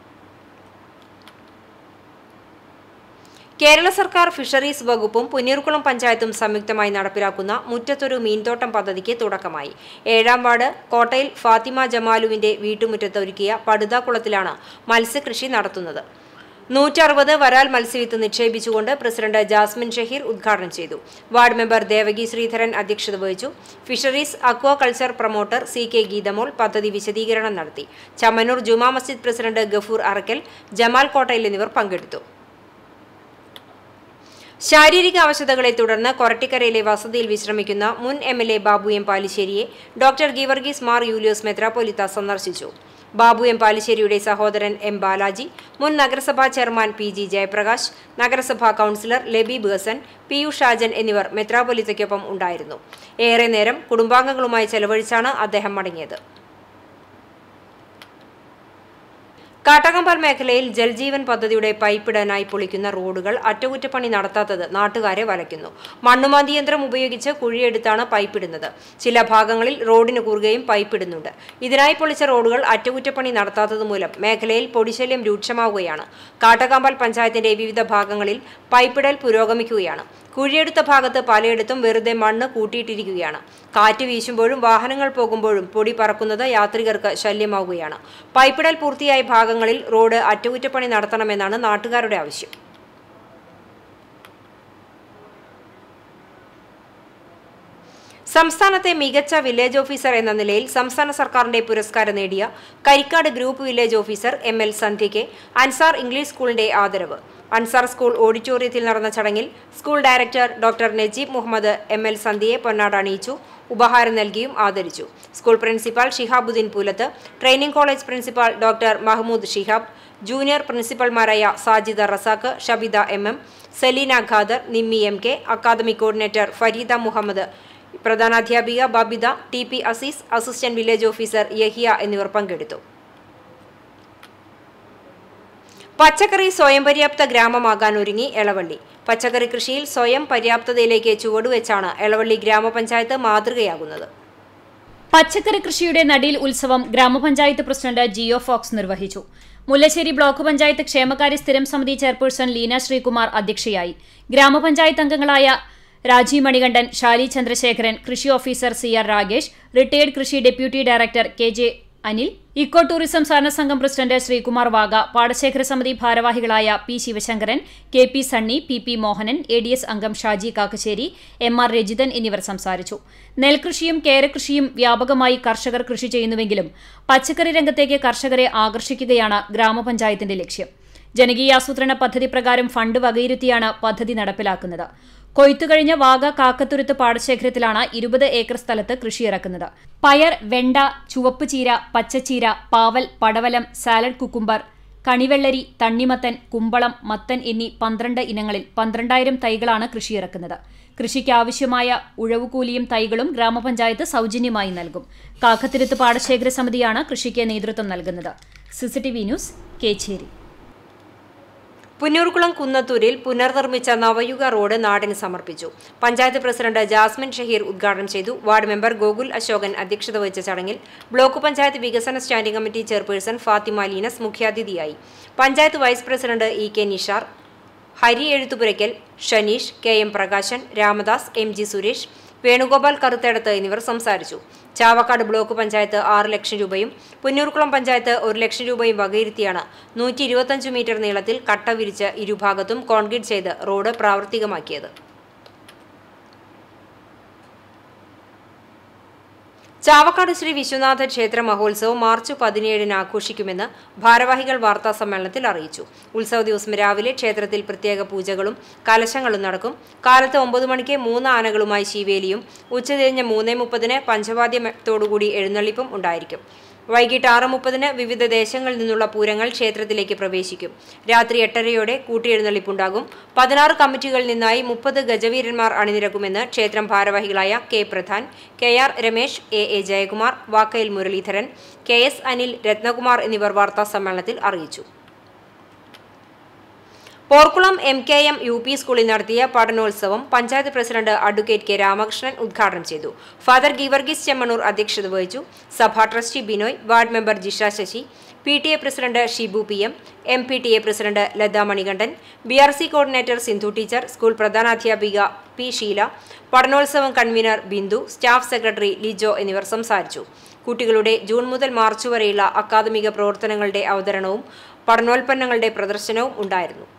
കേരള സർക്കാർ ഫിഷറീസ് വകുപ്പും പുന്നീർകുളം പഞ്ചായത്തും സംയുക്തമായി നടപ്പിലാക്കുന്ന മുറ്റത്തൊരു മീൻതോട്ടം പദ്ധതിക്ക് തുടക്കമായി ഏഴാം വാർഡ് കോട്ടയിൽ ഫാത്തിമ ജമാലുവിന്റെ വീട്ടുമുറ്റത്ത് ഒരുക്കിയ പടുതാക്കുളത്തിലാണ് മത്സ്യകൃഷി നടത്തുന്നത് നൂറ്ററുപത് വരാൽ മത്സ്യവിത്ത് നിക്ഷേപിച്ചുകൊണ്ട് പ്രസിഡന്റ് ജാസ്മിൻ ഷഹീർ ഉദ്ഘാടനം ചെയ്തു വാർഡ് മെമ്പർ ദേവകി ശ്രീധരൻ അധ്യക്ഷത വഹിച്ചു fisheries aquaculture promoter C K Geethamol പദ്ധതി വിശദീകരണം നടത്തി ചമ്മന്നൂർ ജുമാ മസ്ജിദ് പ്രസിഡന്റ് ഗഫൂർ അറക്കൽ ജമാൽ കോട്ടയിൽ എന്നിവർ പങ്കെടുത്തു ശാരീരിക അവശതകളെ തുടർന്ന് കൊരട്ടിക്കരയിലെ വസതിയിൽ വിശ്രമിക്കുന്ന മുൻ M L A Babu M പാലിശ്ശേരിയെ ഡോക്ടർ ഗീവർഗീസ് മാർ യൂലിയോസ് മെത്രാപ്പൊലിത്ത സന്ദർശിച്ചു ബാബു എം പാലിശ്ശേരിയുടെ സഹോദരൻ എം ബാലാജി മുൻ നഗരസഭാ ചെയർമാൻ പി ജി ജയപ്രകാശ് നഗരസഭാ councillor Laby Beson P U Shajan എന്നിവർ മെത്രാപ്പൊലിത്തയ്ക്കൊപ്പം ഉണ്ടായിരുന്നു ഏറെ നേരം കുടുംബാംഗങ്ങളുമായി ചെലവഴിച്ചാണ് അദ്ദേഹം മടങ്ങിയത് കാട്ടകമ്പാൽ മേഖലയിൽ ജൽജീവൻ പദ്ധതിയുടെ പൈപ്പിടാനായി പൊളിക്കുന്ന റോഡുകൾ അറ്റകുറ്റപ്പണി നടത്താത്തത് നാട്ടുകാരെ വലയ്ക്കുന്നു മണ്ണുമാന്തി യന്ത്രം ഉപയോഗിച്ച് കുഴിയെടുത്താണ് പൈപ്പിടുന്നത് ചില ഭാഗങ്ങളിൽ റോഡിന് കുറുകയും പൈപ്പിടുന്നുണ്ട് ഇതിനായി പൊളിച്ച റോഡുകൾ അറ്റകുറ്റപ്പണി നടത്താത്തത് മൂലം മേഖലയിൽ പൊടിശല്യം രൂക്ഷമാവുകയാണ് കാട്ടകമ്പാൽ പഞ്ചായത്തിന്റെ വിവിധ ഭാഗങ്ങളിൽ പൈപ്പിടൽ പുരോഗമിക്കുകയാണ് കുഴിയെടുത്ത ഭാഗത്ത് പലയിടത്തും വെറുതെ മണ്ണ് കൂട്ടിയിട്ടിരിക്കുകയാണ് കാറ്റ് വീശുമ്പോഴും വാഹനങ്ങൾ പോകുമ്പോഴും പൊടി പറക്കുന്നത് യാത്രികർക്ക് ശല്യമാവുകയാണ് പൈപ്പിടൽ പൂർത്തിയായ ഭാഗങ്ങളിൽ റോഡ് അറ്റകുറ്റപ്പണി നടത്തണമെന്നാണ് നാട്ടുകാരുടെ ആവശ്യം സംസ്ഥാനത്തെ മികച്ച വില്ലേജ് ഓഫീസർ എന്ന നിലയിൽ സംസ്ഥാന സർക്കാരിന്റെ പുരസ്കാരം നേടിയ Karikkad group village officer M L സന്ധ്യയ്ക്ക് അൻസാർ ഇംഗ്ലീഷ് സ്കൂളിന്റെ ആദരവ് അൻസാർ സ്കൂൾ ഓഡിറ്റോറിയത്തിൽ നടന്ന ചടങ്ങിൽ school director doctor Najeeb Muhammad M L സന്ധ്യയെ പൊന്നാട് അണിയിച്ചു ഉപഹാരം നൽകിയും ആദരിച്ചു school principal Shihabuddeen Poolath training college principal doctor Mahmood Shihab junior പ്രിൻസിപ്പൽമാരായ Sajida Razak Shabida M M Saleena Khader Nimmi M K academy coordinator Fareeda Muhammad പ്രധാനാധ്യാപിക Babitha T P Azeez assistant village officer Yahiya എന്നിവർ പങ്കെടുത്തു പച്ചക്കറി സ്വയം പര്യാപ്ത ഗ്രാമമാകാൻ ഒരുങ്ങി എളവള്ളി പച്ചക്കറി കൃഷിയിൽ സ്വയം പര്യാപ്തതയിലേക്ക് ചുവടുവെച്ചാണ് എളവള്ളി ഗ്രാമപഞ്ചായത്ത് മാതൃകയാകുന്നത് പച്ചക്കറി കൃഷിയുടെ നടിയിൽ ഉത്സവം ഗ്രാമപഞ്ചായത്ത് പ്രസിഡന്റ് ജിയോ ഫോക്സ് നിർവഹിച്ചു മുല്ലശ്ശേരി ബ്ലോക്ക് പഞ്ചായത്ത് ക്ഷേമകാര്യ സ്ഥിരം സമിതി ചെയർപേഴ്സൺ ലീന ശ്രീകുമാർ അധ്യക്ഷയായി ഗ്രാമപഞ്ചായത്ത് അംഗങ്ങളായ രാജീവ് മണികണ്ഠൻ ഷാലി ചന്ദ്രശേഖരൻ കൃഷി officer C R Ragesh retired കൃഷി deputy director K J Anil eco tourism സഹകരണ സംഘം പ്രസിഡന്റ് ശ്രീകുമാർ വാഗ പാടശേഖര സമിതി ഭാരവാഹികളായ P Sivasankaran K P Sunny P P Mohanan A D S അംഗം ഷാജി കാക്കശ്ശേരി എം ആർ രജിതൻ എന്നിവർ സംസാരിച്ചു നെൽകൃഷിയും കേരകൃഷിയും വ്യാപകമായി കർഷകർ കൃഷി ചെയ്യുന്നുവെങ്കിലും പച്ചക്കറി രംഗത്തേക്ക് കർഷകരെ ആകർഷിക്കുകയാണ് ഗ്രാമപഞ്ചായത്തിന്റെ ലക്ഷ്യം ജനകീയാസൂത്രണ പദ്ധതി പ്രകാരം ഫണ്ട് വകയിരുത്തിയാണ് പദ്ധതി നടപ്പിലാക്കുന്നത് കൊയ്ത്തു കഴിഞ്ഞ വാഗ കാക്കത്തുരുത്ത് പാടശേഖരത്തിലാണ് ഇരുപത് ഏക്കർ സ്ഥലത്ത് കൃഷിയിറക്കുന്നത് പയർ വെണ്ട ചുവപ്പ് ചീര പച്ചച്ചീര പാവൽ പടവലം സാലഡ് കുക്കുംബർ കണിവെള്ളരി തണ്ണിമത്തൻ കുമ്പളം മത്തൻ എന്നീ പന്ത്രണ്ട് ഇനങ്ങളിൽ പന്ത്രണ്ടായിരം തൈകളാണ് കൃഷിയിറക്കുന്നത് കൃഷിക്കാവശ്യമായ ഉഴവുകൂലിയും തൈകളും ഗ്രാമപഞ്ചായത്ത് സൗജന്യമായി നൽകും കാക്കത്തുരുത്ത് പാടശേഖര സമിതിയാണ് കൃഷിക്ക് നേതൃത്വം നൽകുന്നത് സിസിടിവി ന്യൂസ് കേച്ചേരി പുന്നൂർകുളം കുന്നത്തൂരിൽ പുനർനിർമ്മിച്ച നവയുഗ റോഡ് നാടിന് സമർപ്പിച്ചു പഞ്ചായത്ത് പ്രസിഡന്റ് ജാസ്മിൻ ഷഹീർ ഉദ്ഘാടനം ചെയ്തു വാർഡ് മെമ്പർ ഗോകുൽ അശോകൻ അധ്യക്ഷത വഹിച്ച ചടങ്ങിൽ ബ്ലോക്ക് പഞ്ചായത്ത് വികസന standing committee chairperson Fathima Leenas മുഖ്യാതിഥിയായി panchayat vice president E K Nishar Hari Ezhuthupurakkal Shaneesh K M Prakashan Ramadas M G Suresh Venugopal Karuthedath എന്നിവർ സംസാരിച്ചു ചാവക്കാട് ബ്ലോക്ക് പഞ്ചായത്ത് ആറ് ലക്ഷം രൂപയും പുന്നൂർക്കുളം പഞ്ചായത്ത് ഒരു ലക്ഷം രൂപയും വകയിരുത്തിയാണ് നൂറ്റി ഇരുപത്തഞ്ച് മീറ്റർ നീളത്തിൽ കട്ട വിരിച്ച് ഇരുഭാഗത്തും കോൺക്രീറ്റ് ചെയ്ത് റോഡ് പ്രാവർത്തികമാക്കിയത് ചാവക്കാട് ശ്രീ വിശ്വനാഥ ക്ഷേത്ര മഹോത്സവം മാർച്ച് പതിനേഴിന് ആഘോഷിക്കുമെന്ന് ഭാരവാഹികൾ വാർത്താ സമ്മേളനത്തിൽ അറിയിച്ചു ഉത്സവ ദിവസം രാവിലെ ക്ഷേത്രത്തിൽ പ്രത്യേക പൂജകളും കലശങ്ങളും നടക്കും കാലത്ത് ഒമ്പത് മണിക്ക് മൂന്ന് ആനകളുമായി ശിവേലിയും ഉച്ചതിരിഞ്ഞ് മൂന്നേ മുപ്പതിന് പഞ്ചവാദ്യത്തോടുകൂടി എഴുന്നള്ളിപ്പും ഉണ്ടായിരിക്കും വൈകിട്ട് ആറ് മുപ്പതിന് വിവിധ ദേശങ്ങളിൽ നിന്നുള്ള പൂരങ്ങൾ ക്ഷേത്രത്തിലേക്ക് പ്രവേശിക്കും രാത്രി എട്ടരയോടെ കൂട്ടിയെഴുന്നള്ളിപ്പുണ്ടാകും പതിനാറ് കമ്മിറ്റികളിൽ നിന്നായി മുപ്പത് ഗജവീരന്മാർ അണിനിരക്കുമെന്ന് ക്ഷേത്രം ഭാരവാഹികളായ K Pradhan K R Ramesh A A Jayakumar Vakkayil Muraleedharan K S Anil Ratnakumar എന്നിവർ വാർത്താ സമ്മേളനത്തിൽ അറിയിച്ചു Porkulam M K M U P സ്കൂളിൽ നടത്തിയ പഠനോത്സവം panchayat president advocate K Ramakrishnan ഉദ്ഘാടനം ചെയ്തു ഫാദർ ഗീവർഗീസ് ചെമ്മണൂർ അധ്യക്ഷത വഹിച്ചു സഭാ trustee Binoy ward member Jisha Sasi P T A president Shibu P M M P T A president Latha Manikandan B R C coordinator Sindhu teacher school പ്രധാനാധ്യാപിക പി ഷീല പഠനോത്സവം convener Bindu staff secretary Lijo എന്നിവർ സംസാരിച്ചു കുട്ടികളുടെ ജൂൺ മുതൽ മാർച്ച് വരെയുള്ള അക്കാദമിക പ്രവർത്തനങ്ങളുടെ അവതരണവും പഠനോൽപ്പന്നങ്ങളുടെ പ്രദർശനവും ഉണ്ടായിരുന്നു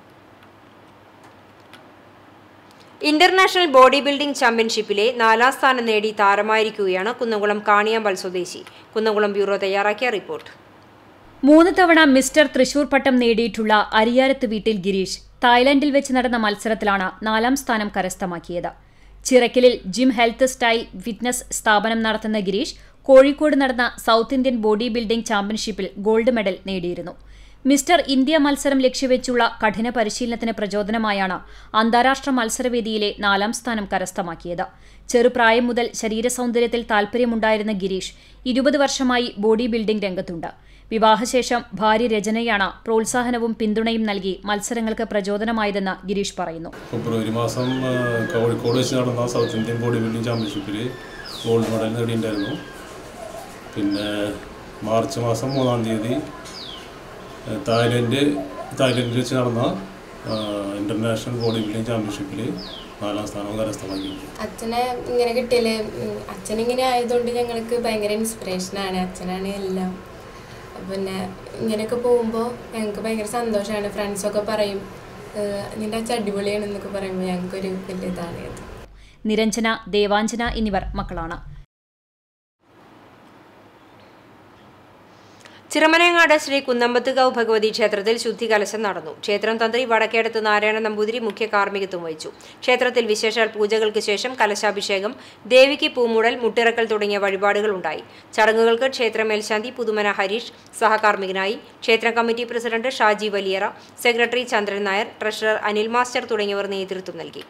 ഇന്റർനാഷണൽ ബോഡി ബിൽഡിംഗ് ചാമ്പ്യൻഷിപ്പിലെ നാലാം സ്ഥാനം നേടി താരമായിരിക്കുകയാണ് കുന്നംകുളം കാണിയാമ്പൽ സ്വദേശി കുന്നംകുളം ബ്യൂറോ തയ്യാറാക്കിയ റിപ്പോർട്ട് മൂന്ന് തവണ മിസ്റ്റർ തൃശൂർ പട്ടം നേടിയിട്ടുള്ള അരിയാരത്ത് വീട്ടിൽ ഗിരീഷ് തായ്ലൻഡിൽ വെച്ച് നടന്ന മത്സരത്തിലാണ് നാലാം സ്ഥാനം കരസ്ഥമാക്കിയത് ചിറക്കലിൽ ജിം ഹെൽത്ത് സ്റ്റൈൽ ഫിറ്റ്നസ് സ്ഥാപനം നടത്തുന്ന ഗിരീഷ് കോഴിക്കോട് നടന്ന സൗത്ത് ഇന്ത്യൻ ബോഡി ബിൽഡിംഗ് ചാമ്പ്യൻഷിപ്പിൽ ഗോൾഡ് മെഡൽ നേടിയിരുന്നു മിസ്റ്റർ ഇന്ത്യ മത്സരം ലക്ഷ്യവെച്ചുള്ള കഠിന പരിശീലനത്തിന് പ്രചോദനമായാണ് അന്താരാഷ്ട്ര മത്സരവേദിയിലെ നാലാം സ്ഥാനം കരസ്ഥമാക്കിയത് ചെറുപ്രായം മുതൽ ശരീര സൗന്ദര്യത്തിൽ താൽപ്പര്യമുണ്ടായിരുന്ന ഗിരീഷ് ഇരുപത് വർഷമായി ബോഡി ബിൽഡിംഗ് രംഗത്തുണ്ട് വിവാഹശേഷം ഭാര്യ രചനയാണ് പ്രോത്സാഹനവും പിന്തുണയും നൽകി മത്സരങ്ങൾക്ക് പ്രചോദനമായതെന്ന് ഗിരീഷ് പറയുന്നു ഫെബ്രുവരി മാസം ആ, കോഴിക്കോട് വെച്ച് നടന്ന സൗത്ത് ഇന്ത്യൻ ബോഡി ബിൽഡിംഗ് ചാമ്പ്യൻഷിപ്പിൽ ഗോൾഡ് മെഡൽ നേടിയിട്ടുണ്ടായിരുന്നു പിന്നെ മാർച്ച് മാസം മൂന്നാം തീയതി ആ, തായ്ലൻഡ് തായ്ലൻഡിൽ വെച്ച് നടന്ന ഇൻ്റർനാഷണൽ ബോഡി ബിൽഡിംഗ് ചാമ്പ്യൻഷിപ്പിൽ നാലാം സ്ഥാനം കരസ്ഥമാക്കി അച്ഛനെ ഇങ്ങനെ കിട്ടിയാല് അച്ഛൻ ഇങ്ങനെ ആയതുകൊണ്ട് ഞങ്ങൾക്ക് ഭയങ്കര ഇൻസ്പിറേഷനാണ് അച്ഛനാണ് എല്ലാം പിന്നെ ഇങ്ങനെയൊക്കെ പോകുമ്പോൾ ഞങ്ങൾക്ക് ഭയങ്കര സന്തോഷമാണ് ഫ്രണ്ട്സൊക്കെ പറയും "ഏഹ് നിന്റെ അച്ഛൻ അടിപൊളിയാണ് എന്നൊക്കെ പറയുമ്പോൾ ഞങ്ങൾക്കൊരു വലിയ ഇതാണ് അത് നിരഞ്ജന ദേവാഞ്ജന എന്നിവർ മക്കളാണ് ചിറമനങ്ങാട് ശ്രീ കുന്നമ്പത്തുകാവ് ഭഗവതി ക്ഷേത്രത്തിൽ ശുദ്ധികലശം നടന്നു ക്ഷേത്രം തന്ത്രി വടക്കേടത്ത് നാരായണ നമ്പൂതിരി മുഖ്യ കാർമ്മികത്വം വഹിച്ചു ക്ഷേത്രത്തിൽ വിശേഷാൽ പൂജകൾക്ക് ശേഷം കലശാഭിഷേകം ദേവിക്ക് പൂമുടൽ മുട്ടിറക്കൽ തുടങ്ങിയ വഴിപാടുകൾ ഉണ്ടായി ചടങ്ങുകൾക്ക് ക്ഷേത്ര മേൽശാന്തി പുതുമന ഹരീഷ് സഹകാർമ്മികനായി ക്ഷേത്ര committee president Shaji Valiyara secretary Chandran Nair treasurer Anil master തുടങ്ങിയവർ നേതൃത്വം നൽകി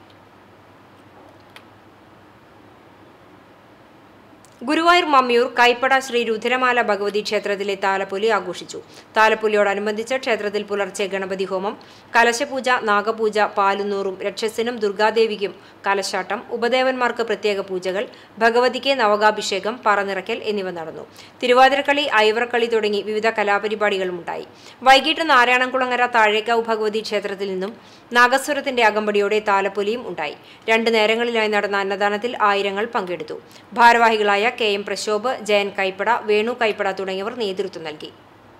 ഗുരുവായൂർ മമ്മിയൂർ കൈപ്പട ശ്രീ രുദ്രമാല ഭഗവതി ക്ഷേത്രത്തിലെ താലപ്പൊലി ആഘോഷിച്ചു താലപ്പൊലിയോടനുബന്ധിച്ച് ക്ഷേത്രത്തിൽ പുലർച്ചെ ഗണപതി ഹോമം കലശപൂജ നാഗപൂജ പാലുന്നൂറും രക്ഷസിനും ദുർഗാദേവിക്കും കലശാട്ടം ഉപദേവന്മാർക്ക് പ്രത്യേക പൂജകൾ ഭഗവതിക്ക് നവകാഭിഷേകം പറനിറക്കൽ എന്നിവ നടന്നു തിരുവാതിരക്കളി ഐവറക്കളി തുടങ്ങി വിവിധ കലാപരിപാടികളുമുണ്ടായി വൈകിട്ട് നാരായണംകുളങ്ങര താഴേക്കാവ് ഭഗവതി ക്ഷേത്രത്തിൽ നിന്നും നാഗസ്വരത്തിന്റെ അകമ്പടിയോടെ താലപ്പൊലിയും ഉണ്ടായി രണ്ട് നേരങ്ങളിലായി നടന്ന അന്നദാനത്തിൽ ആയിരങ്ങൾ പങ്കെടുത്തു ഭാരവാഹികളായ കെ എം പ്രശോഭ് ജയൻ കൈപ്പട വേണു കൈപ്പട തുടങ്ങിയവർ നേതൃത്വം നൽകി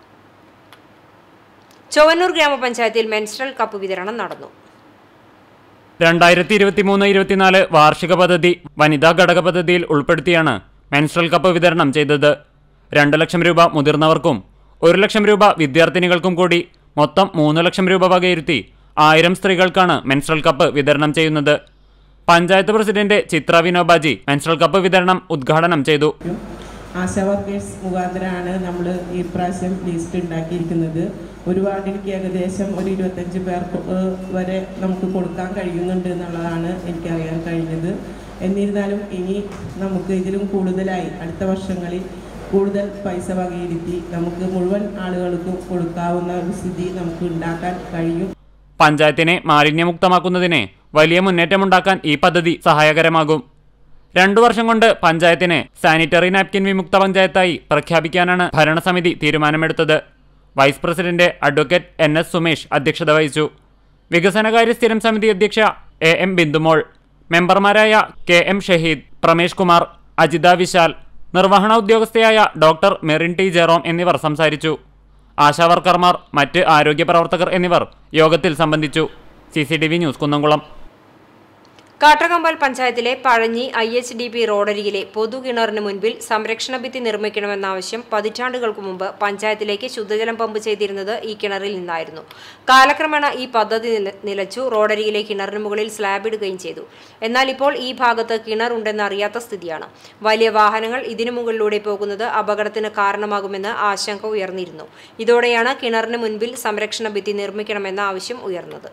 ചൊവ്വന്നൂർ ഗ്രാമപഞ്ചായത്തിൽ മെൻസ്ട്രൽ കപ്പ് വിതരണം നടന്നു രണ്ടായിരത്തി ഇരുപത്തിമൂന്ന് ഇരുപത്തിനാല് വാർഷിക പദ്ധതി വനിതാ ഘടക പദ്ധതിയിൽ ഉൾപ്പെടുത്തിയാണ് മെൻസ്ട്രൽ കപ്പ് വിതരണം ചെയ്തത് രണ്ട് ലക്ഷം രൂപ മുതിർന്നവർക്കും ഒരു ലക്ഷം രൂപ വിദ്യാർത്ഥിനികൾക്കും കൂടി മൊത്തം മൂന്ന് ലക്ഷം രൂപ വകയിരുത്തി ആയിരം സ്ത്രീകൾക്കാണ് മെൻസ്ട്രൽ കപ്പ് വിതരണം ചെയ്യുന്നത് panchayat president Chithra Vinobaji menstrual cup വിതരണം ഉദ്ഘാടനം ചെയ്തു ആശാ വർക്കേഴ്സ് മുഖാന്തരമാണ് നമ്മൾ ഈ പ്രാവശ്യം ലിസ്റ്റ് ഉണ്ടാക്കിയിരിക്കുന്നത് ഒരു വാർഡിലേക്ക് ഏകദേശം ഒരു ഇരുപത്തഞ്ച് പേർക്ക് ഏഹ്, വരെ നമുക്ക് കൊടുക്കാൻ കഴിയുന്നുണ്ട് എന്നുള്ളതാണ് എനിക്കറിയാൻ കഴിഞ്ഞത് എന്നിരുന്നാലും ഇനി നമുക്ക് ഇതിലും കൂടുതലായി അടുത്ത വർഷങ്ങളിൽ കൂടുതൽ പൈസ വകയിരുത്തി നമുക്ക് മുഴുവൻ ആളുകൾക്കും കൊടുക്കാവുന്ന ഒരു സ്ഥിതി നമുക്ക് ഉണ്ടാക്കാൻ കഴിയും പഞ്ചായത്തിനെ മാലിന്യമുക്തമാക്കുന്നതിന് വലിയ മുന്നേറ്റമുണ്ടാക്കാൻ ഈ പദ്ധതി സഹായകരമാകും രണ്ടു വർഷം കൊണ്ട് പഞ്ചായത്തിനെ സാനിറ്ററി നാപ്കിൻ വിമുക്ത പഞ്ചായത്തായി പ്രഖ്യാപിക്കാനാണ് ഭരണസമിതി തീരുമാനമെടുത്തത് vice president advocate N S Sumesh അധ്യക്ഷത വഹിച്ചു വികസനകാര്യ സ്ഥിരം സമിതി അധ്യക്ഷ എ എം ബിന്ദുമോൾ മെമ്പർമാരായ കെ എം ഷഹീദ് പ്രമേഷ് കുമാർ അജിത വിശാൽ നിർവഹണ ഉദ്യോഗസ്ഥയായ ഡോക്ടർ മെറിൻ ടി ജെറോം എന്നിവർ സംസാരിച്ചു ആശാവർക്കർമാർ മറ്റ് ആരോഗ്യ പ്രവർത്തകർ എന്നിവർ യോഗത്തിൽ സംബന്ധിച്ചു C C T V news Kunnamkulam Kattakampal പഞ്ചായത്തിലെ Pazhanji I H D P റോഡരികിലെ പൊതുകിണറിന് മുൻപിൽ സംരക്ഷണ ഭിത്തി നിർമ്മിക്കണമെന്ന ആവശ്യം പതിറ്റാണ്ടുകൾക്ക് മുമ്പ് പഞ്ചായത്തിലേക്ക് ശുദ്ധജലം പമ്പ് ചെയ്തിരുന്നത് ഈ കിണറിൽ നിന്നായിരുന്നു കാലക്രമേണ ഈ പദ്ധതി നില- നിലച്ചു റോഡരികിലെ കിണറിന് മുകളിൽ സ്ലാബ് ഇടുകയും ചെയ്തു എന്നാൽ ഇപ്പോൾ ഈ ഭാഗത്ത് കിണർ ഉണ്ടെന്ന് അറിയാത്ത സ്ഥിതിയാണ് വലിയ വാഹനങ്ങൾ ഇതിനു മുകളിലൂടെ പോകുന്നത് അപകടത്തിന് കാരണമാകുമെന്ന് ആശങ്ക ഉയർന്നിരുന്നു ഇതോടെയാണ് കിണറിന് മുൻപിൽ സംരക്ഷണ ഭിത്തി നിർമ്മിക്കണമെന്ന ആവശ്യം ഉയർന്നത്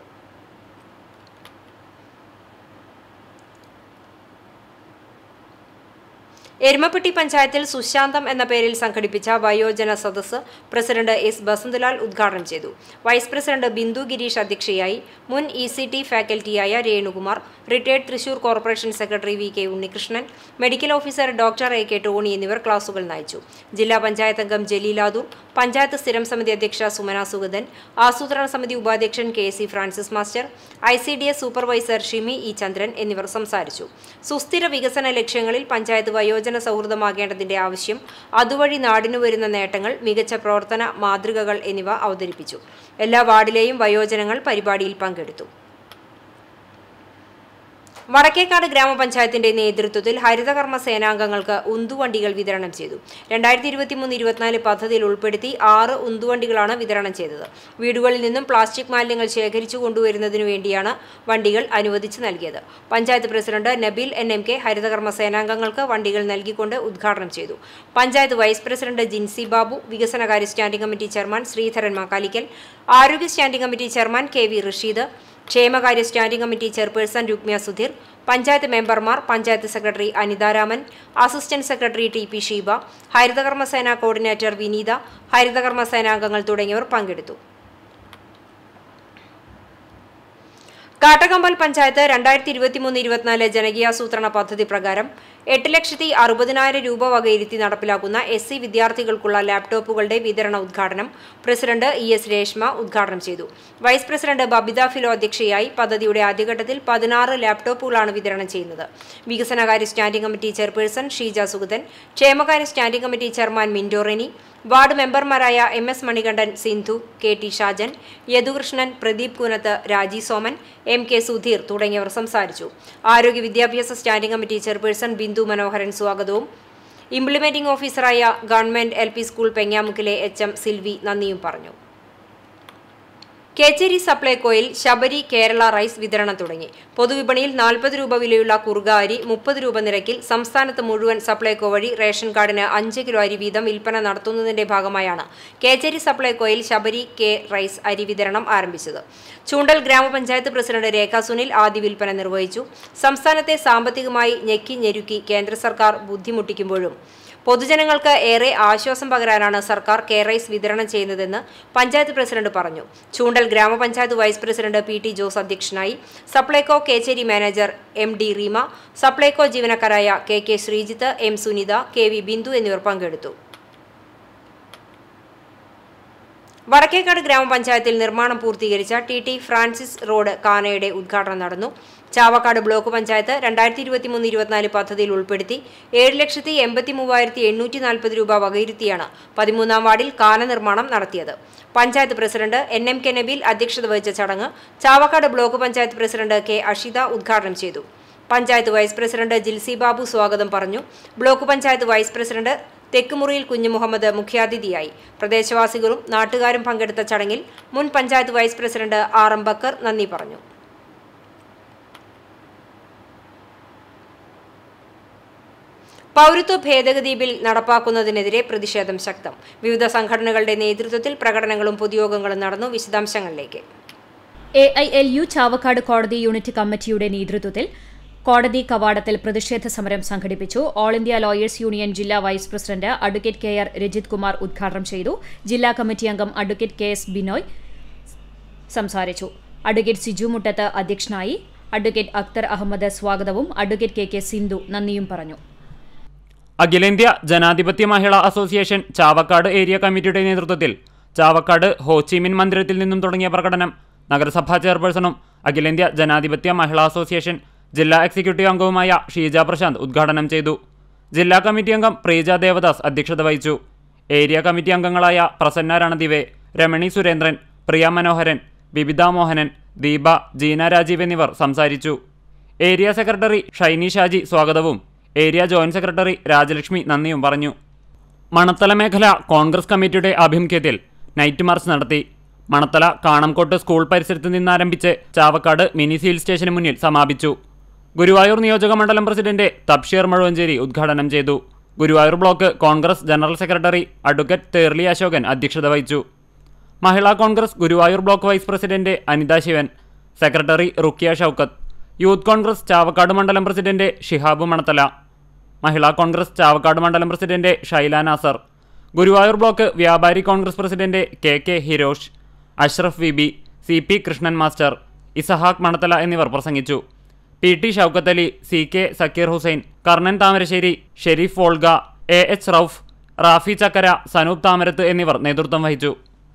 എരുമപ്പെട്ടി പഞ്ചായത്തിൽ സുശാന്തം എന്ന പേരിൽ സംഘടിപ്പിച്ച വയോജന സദസ്സ് പ്രസിഡന്റ് എസ് ബസന്തലാൽ ഉദ്ഘാടനം ചെയ്തു വൈസ് പ്രസിഡന്റ് ബിന്ദു ഗിരീഷ് അധ്യക്ഷയായി മുൻ ഇ സി ടി ഫാക്കൽറ്റിയായ Renukumar retired Thrissur corporation secretary V K Unnikrishnan medical officer doctor A K Tony എന്നിവർ ക്ലാസുകൾ നയിച്ചു ജില്ലാ പഞ്ചായത്ത് അംഗം ജലീലാദൂർ പഞ്ചായത്ത് സ്ഥിരം സമിതി അധ്യക്ഷ സുമന സുഗതൻ ആസൂത്രണ സമിതി ഉപാധ്യക്ഷൻ K C Francis master I C D S supervisor Shimi E Chandran എന്നിവർ സംസാരിച്ചു സുസ്ഥിര വികസന ലക്ഷ്യങ്ങളിൽ പഞ്ചായത്ത് വയോജന സൗഹൃദമാകേണ്ടതിന്റെ ആവശ്യം അതുവഴി നാടിനു വരുന്ന നേട്ടങ്ങൾ മികച്ച പ്രവർത്തന മാതൃകകൾ എന്നിവ അവതരിപ്പിച്ചു എല്ലാ വാർഡിലെയും വയോജനങ്ങൾ പരിപാടിയിൽ പങ്കെടുത്തു വടക്കേക്കാട് ഗ്രാമപഞ്ചായത്തിന്റെ നേതൃത്വത്തിൽ ഹരിതകർമ്മ സേനാംഗങ്ങൾക്ക് ഉന്തുവണ്ടികൾ വിതരണം ചെയ്തു രണ്ടായിരത്തി ഇരുപത്തിമൂന്ന് ഇരുപത്തിനാല് പദ്ധതിയിൽ ഉൾപ്പെടുത്തി ആറ് ഉന്തുവണ്ടികളാണ് വിതരണം ചെയ്തത് വീടുകളിൽ നിന്നും പ്ലാസ്റ്റിക് മാലിന്യങ്ങൾ ശേഖരിച്ചു കൊണ്ടുവരുന്നതിനു വേണ്ടിയാണ് വണ്ടികൾ അനുവദിച്ചു നൽകിയത് panchayat president Nabeel N M K ഹരിതകർമ്മ സേനാംഗങ്ങൾക്ക് വണ്ടികൾ നൽകിക്കൊണ്ട് ഉദ്ഘാടനം ചെയ്തു പഞ്ചായത്ത് വൈസ് പ്രസിഡന്റ് ജിൻസി ബാബു വികസനകാര്യ standing committee chairman Sreedharan Makkalikkal ആരോഗ്യ standing committee chairman K V Rasheed ക്ഷേമകാര്യ standing committee chairperson Rukmiya Sudheer panchayat മെമ്പർമാർ panchayat secretary Anitharaman assistant secretary T P Sheeba ഹരിതകർമ്മസേന കോർഡിനേറ്റർ വിനീത ഹരിതകർമ്മസേനാംഗങ്ങൾ തുടങ്ങിയവർ പങ്കെടുത്തു കാട്ടകമ്പൽ പഞ്ചായത്ത് രണ്ടായിരത്തി ഇരുപത്തിമൂന്ന് ഇരുപത്തിനാല് ജനകീയാസൂത്രണ പദ്ധതി പ്രകാരം എട്ട് ലക്ഷത്തി അറുപതിനായിരം രൂപ വകയിരുത്തി നടപ്പിലാക്കുന്ന എസ് സി വിദ്യാർത്ഥികൾക്കുള്ള ലാപ്ടോപ്പുകളുടെ വിതരണ ഉദ്ഘാടനം പ്രസിഡന്റ് ഇ എസ് രേഷ്മ ഉദ്ഘാടനം ചെയ്തു വൈസ് പ്രസിഡന്റ് ബബിത ഫിലോ അധ്യക്ഷയായി പദ്ധതിയുടെ ആദ്യഘട്ടത്തിൽ പതിനാറ് ലാപ്ടോപ്പുകളാണ് വിതരണം ചെയ്യുന്നത് വികസനകാര്യ standing committee chairperson Sheeja Sugathan ക്ഷേമകാര്യ standing committee chairman Mindo Reni ward മെമ്പർമാരായ M S Manikandan Sindhu K T Shajan Yadukrishnan Pradeep Kunath Raji Soman M K Sudheer തുടങ്ങിയവർ സംസാരിച്ചു ആരോഗ്യ വിദ്യാഭ്യാസ standing committee chairperson Bindu Manoharan സ്വാഗതവും ഇംപ്ലിമെന്റിംഗ് ഓഫീസറായ ഗവൺമെന്റ് എൽ പി സ്കൂൾ പെങ്ങാമുക്കിലെ എച്ച് എം സിൽവി നന്ദിയും പറഞ്ഞു കേച്ചേരി സപ്ലൈകോയിൽ ശബരി കേരള റൈസ് വിതരണം തുടങ്ങി പൊതുവിപണിയിൽ നാൽപ്പത് രൂപ വിലയുള്ള കുറുക അരി മുപ്പത് രൂപ നിരക്കിൽ സംസ്ഥാനത്ത് മുഴുവൻ സപ്ലൈകോ വഴി റേഷൻ കാർഡിന് അഞ്ച് കിലോ അരി വീതം വിൽപ്പന നടത്തുന്നതിന്റെ ഭാഗമായാണ് കേച്ചേരി സപ്ലൈകോയിൽ ശബരി കെ റൈസ് അരി വിതരണം ആരംഭിച്ചത് ചൂണ്ടൽ ഗ്രാമപഞ്ചായത്ത് പ്രസിഡന്റ് രേഖ സുനിൽ ആദ്യ വിൽപ്പന നിർവഹിച്ചു സംസ്ഥാനത്തെ സാമ്പത്തികമായി ഞെക്കി ഞെരുക്കി കേന്ദ്ര സർക്കാർ ബുദ്ധിമുട്ടിക്കുമ്പോഴും പൊതുജനങ്ങൾക്ക് ഏറെ ആശ്വാസം പകരാനാണ് സർക്കാർ കെ റൈസ് വിതരണം ചെയ്യുന്നതെന്ന് പഞ്ചായത്ത് പ്രസിഡന്റ് പറഞ്ഞു ചൂണ്ടൽ ഗ്രാമപഞ്ചായത്ത് vice president P T Jose അധ്യക്ഷനായി Supplyco Kechery manager M D Reema Supplyco ജീവനക്കാരായ K K Sreejith M Sunitha K V Bindu എന്നിവർ പങ്കെടുത്തു വടക്കേക്കാട് ഗ്രാമപഞ്ചായത്തിൽ നിർമ്മാണം പൂർത്തീകരിച്ച ടി ടി ഫ്രാൻസിസ് റോഡ് കാനയുടെ ഉദ്ഘാടനം നടന്നു ചാവക്കാട് ബ്ലോക്ക് പഞ്ചായത്ത് രണ്ടായിരത്തി ഇരുപത്തിമൂന്ന് ഇരുപത്തിനാല് പദ്ധതിയിൽ ഉൾപ്പെടുത്തി ഏഴ് ലക്ഷത്തി എൺപത്തി മൂവായിരത്തി എണ്ണൂറ്റി നാൽപ്പത് രൂപ വകയിരുത്തിയാണ് പതിമൂന്നാം വാർഡിൽ കാന നിർമ്മാണം നടത്തിയത് panchayat president N M K Nabeel അധ്യക്ഷത വഹിച്ച ചടങ്ങ് Chavakkad block panchayat president K Ashitha ഉദ്ഘാടനം ചെയ്തു പഞ്ചായത്ത് വൈസ് പ്രസിഡന്റ് ജിൽസി ബാബു സ്വാഗതം പറഞ്ഞു block panchayat vice president Thekkumuriyil Kunju Muhammad മുഖ്യാതിഥിയായി പ്രദേശവാസികളും നാട്ടുകാരും പങ്കെടുത്ത ചടങ്ങിൽ മുൻ panchayat vice president R M Bakkar നന്ദി പറഞ്ഞു പൗരത്വ ഭേദഗതി ബിൽ നടപ്പാക്കുന്നതിനെതിരെ പ്രതിഷേധം ശക്തം വിവിധ സംഘടനകളുടെ നേതൃത്വത്തിൽ പ്രകടനങ്ങളും പൊതുയോഗങ്ങളും നടന്നു വിശദാംശങ്ങളിലേക്ക് A I L U Chavakkad കോടതി യൂണിറ്റ് കമ്മിറ്റിയുടെ നേതൃത്വത്തിൽ കോടതി കവാടത്തിൽ പ്രതിഷേധ സമരം സംഘടിപ്പിച്ചു ഓൾ ഇന്ത്യ ലോയേഴ്സ് യൂണിയൻ ജില്ലാ vice president advocate K R Rajith Kumar ഉദ്ഘാടനം ചെയ്തു ജില്ലാ കമ്മിറ്റി അംഗം അഡ്വക്കേറ്റ് കെ എസ് ബിനോയ് സംസാരിച്ചു അഡ്വക്കേറ്റ് സിജു മുട്ടത്ത് അധ്യക്ഷനായി അഡ്വക്കേറ്റ് അക്തർ അഹമ്മദ് സ്വാഗതവും അഡ്വക്കേറ്റ് കെ കെ സിന്ധു നന്ദിയും പറഞ്ഞു അഖിലേന്ത്യാ ജനാധിപത്യ മഹിളാ അസോസിയേഷൻ ചാവക്കാട് ഏരിയ കമ്മിറ്റിയുടെ നേതൃത്വത്തിൽ ചാവക്കാട് ഹോച്ചിമിൻ മന്ദിരത്തിൽ നിന്നും തുടങ്ങിയ പ്രകടനം നഗരസഭാ ചെയർപേഴ്സണും അഖിലേന്ത്യാ ജനാധിപത്യ മഹിളാ അസോസിയേഷൻ ജില്ലാ എക്സിക്യൂട്ടീവ് അംഗവുമായ ഷീജ പ്രശാന്ത് ഉദ്ഘാടനം ചെയ്തു ജില്ലാ കമ്മിറ്റി അംഗം പ്രീജ ദേവദാസ് അധ്യക്ഷത വഹിച്ചു ഏരിയ കമ്മിറ്റി അംഗങ്ങളായ പ്രസന്ന രണദിവെ രമണി സുരേന്ദ്രൻ പ്രിയ മനോഹരൻ ബിബിത മോഹനൻ ദീപ ജീന രാജീവ് എന്നിവർ സംസാരിച്ചു ഏരിയ സെക്രട്ടറി ഷൈനി ഷാജി സ്വാഗതവും ഏരിയ ജോയിന്റ് സെക്രട്ടറി രാജലക്ഷ്മി നന്ദിയും പറഞ്ഞു മണത്തല മേഖല കോൺഗ്രസ് കമ്മിറ്റിയുടെ ആഭിമുഖ്യത്തിൽ നൈറ്റ് മാർച്ച് നടത്തി മണത്തല കാണംകോട്ട് സ്കൂൾ പരിസരത്ത് നിന്നാരംഭിച്ച് ചാവക്കാട് മിനി സിവിൽ സ്റ്റേഷന് മുന്നിൽ സമാപിച്ചു ഗുരുവായൂർ നിയോജക മണ്ഡലം പ്രസിഡന്റ് തബ്ഷീർ മഴുവഞ്ചേരി ഉദ്ഘാടനം ചെയ്തു Guruvayur block Congress general secretary advocate Therly Asokan അധ്യക്ഷത വഹിച്ചു Mahila Congress Guruvayur block vice president Anitha Sivan secretary Rukkiya Shoukath youth Congress Chavakkad മണ്ഡലം പ്രസിഡന്റ് ഷിഹാബ് മണത്തല മഹിളാ കോൺഗ്രസ് ചാവക്കാട് മണ്ഡലം പ്രസിഡന്റ് ഷൈല നാസർ ഗുരുവായൂർ ബ്ലോക്ക് വ്യാപാരി Congress president K K Hirosh Ashraf V B C P Krishnan master Isahaq Manathala എന്നിവർ പ്രസംഗിച്ചു P T Shoukath Ali C K Sakkeer Hussain Karnan Thamarassery Shereef Volga A H Rauf Rafi Chakkara Sanoop Thamarath എന്നിവർ നേതൃത്വം വഹിച്ചു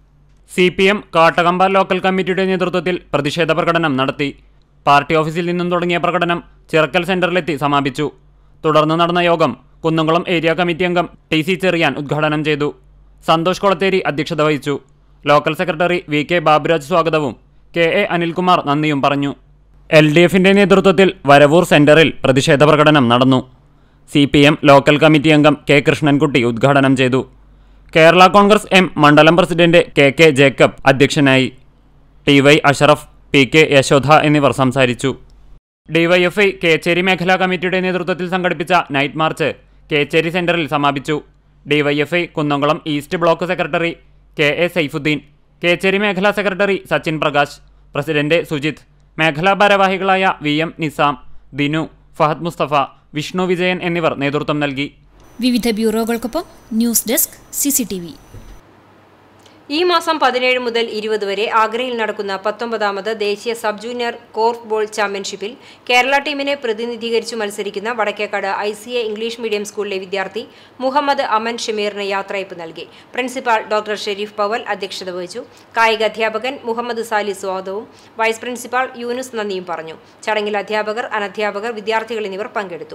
C P M Kattakampa local കമ്മിറ്റിയുടെ നേതൃത്വത്തിൽ പ്രതിഷേധ പ്രകടനം നടത്തി പാർട്ടി ഓഫീസിൽ നിന്നും തുടങ്ങിയ പ്രകടനം ചിറക്കൽ സെന്ററിലെത്തി സമാപിച്ചു തുടർന്ന് നടന്ന യോഗം കുന്നംകുളം ഏരിയ കമ്മിറ്റി അംഗം ടി സി ചെറിയാൻ ഉദ്ഘാടനം ചെയ്തു സന്തോഷ് കൊളത്തേരി അധ്യക്ഷത വഹിച്ചു local secretary V K Baburaj സ്വാഗതവും കെ എ അനിൽകുമാർ നന്ദിയും പറഞ്ഞു എൽ ഡി എഫിന്റെ നേതൃത്വത്തിൽ വരവൂർ സെന്ററിൽ പ്രതിഷേധ പ്രകടനം നടന്നു C P M local committee അംഗം കെ കൃഷ്ണൻകുട്ടി ഉദ്ഘാടനം ചെയ്തു കേരള കോൺഗ്രസ് എം മണ്ഡലം പ്രസിഡന്റ് കെ കെ ജേക്കബ് അധ്യക്ഷനായി T Y Ashraf P K Yashodha എന്നിവർ സംസാരിച്ചു ഡിവൈഎഫ്ഐ കേച്ചേരി മേഖലാ കമ്മിറ്റിയുടെ നേതൃത്വത്തിൽ സംഘടിപ്പിച്ച നൈറ്റ് മാർച്ച് കേച്ചേരി സെന്ററിൽ സമാപിച്ചു DYFI Kunnamkulam east block secretary K A Saifuddeen Kechery മേഖലാ സെക്രട്ടറി സച്ചിൻ പ്രകാശ് പ്രസിഡന്റ് സുജിത് മേഖലാ ഭാരവാഹികളായ വി എം നിസാം ദിനു ഫഹദ് മുസ്തഫ വിഷ്ണു വിജയൻ എന്നിവർ നേതൃത്വം നൽകി വിവിധ ബ്യൂറോകൾക്കൊപ്പം ന്യൂസ് ഡെസ്ക് സിസിടിവി ഈ മാസം പതിനേഴ് മുതൽ ഇരുപത് വരെ ആഗ്രയിൽ നടക്കുന്ന പത്തൊമ്പതാമത് ദേശീയ സബ് ജൂനിയർ കോർഫ് ബോൾ ചാമ്പ്യൻഷിപ്പിൽ കേരള ടീമിനെ പ്രതിനിധീകരിച്ചു മത്സരിക്കുന്ന Vadakkekad I C A English medium സ്കൂളിലെ വിദ്യാർത്ഥി മുഹമ്മദ് അമൻ ഷമീറിന് യാത്രയപ്പ് നൽകി പ്രിൻസിപ്പാൾ ഡോക്ടർ ഷെരീഫ് പവൽ അധ്യക്ഷത വഹിച്ചു കായിക അധ്യാപകൻ മുഹമ്മദ് സാലി സ്വാഗതവും വൈസ് പ്രിൻസിപ്പാൾ യൂനുസ് നന്ദിയും പറഞ്ഞു ചടങ്ങിൽ അധ്യാപകർ അനധ്യാപകർ വിദ്യാർത്ഥികൾ എന്നിവർ പങ്കെടുത്തു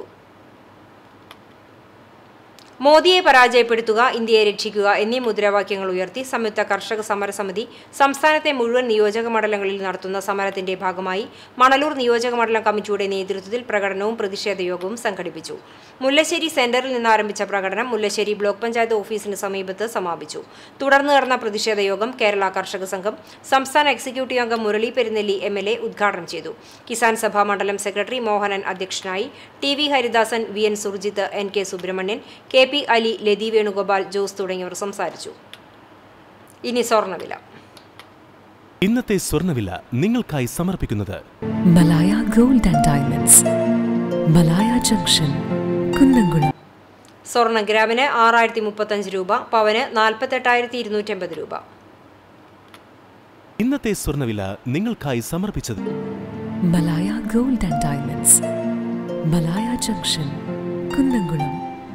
മോദിയെ പരാജയപ്പെടുത്തുക ഇന്ത്യയെ രക്ഷിക്കുക എന്നീ മുദ്രാവാക്യങ്ങൾ ഉയർത്തി സംയുക്ത കർഷക സമരസമിതി സംസ്ഥാനത്തെ മുഴുവൻ നിയോജക മണ്ഡലങ്ങളിൽ നടത്തുന്ന സമരത്തിന്റെ ഭാഗമായി മണലൂർ നിയോജക മണ്ഡലം കമ്മിറ്റിയുടെ നേതൃത്വത്തിൽ പ്രകടനവും പ്രതിഷേധ യോഗവും സംഘടിപ്പിച്ചു മുല്ലശ്ശേരി സെന്ററിൽ നിന്ന് ആരംഭിച്ച പ്രകടനം മുല്ലശ്ശേരി ബ്ലോക്ക് പഞ്ചായത്ത് ഓഫീസിന് സമീപത്ത് സമാപിച്ചു തുടർന്ന് നടന്ന പ്രതിഷേധ യോഗം കേരള കർഷക സംഘം സംസ്ഥാന എക്സിക്യൂട്ടീവ് അംഗം Murali Perunnelli M L A ഉദ്ഘാടനം ചെയ്തു കിസാൻ സഭാ മണ്ഡലം സെക്രട്ടറി മോഹനൻ അധ്യക്ഷനായി T V Haridasan V N Surjith N K Subramanian K P Ali Lathi Venugopal Jose തുടങ്ങിയവർ സംസാരിച്ചു ഇനി സ്വർണ്ണവില ഇന്നത്തെ സ്വർണ്ണവില നിങ്ങൾക്കായി സമർപ്പിക്കുന്നത് Malaya gold and diamonds Malaya junction Kunnamkulam സ്വർണ്ണ ഗ്രാമിന് ആറായിരത്തി മുപ്പത്തഞ്ച് രൂപ പവന് നാൽപ്പത്തെട്ടായിരത്തി ഇരുന്നൂറ്റമ്പത് രൂപ ഇന്നത്തെ സ്വർണ്ണവില നിങ്ങൾക്കായി സമർപ്പിച്ചത് Malaya gold and diamonds Malaya junction Kunnamkulam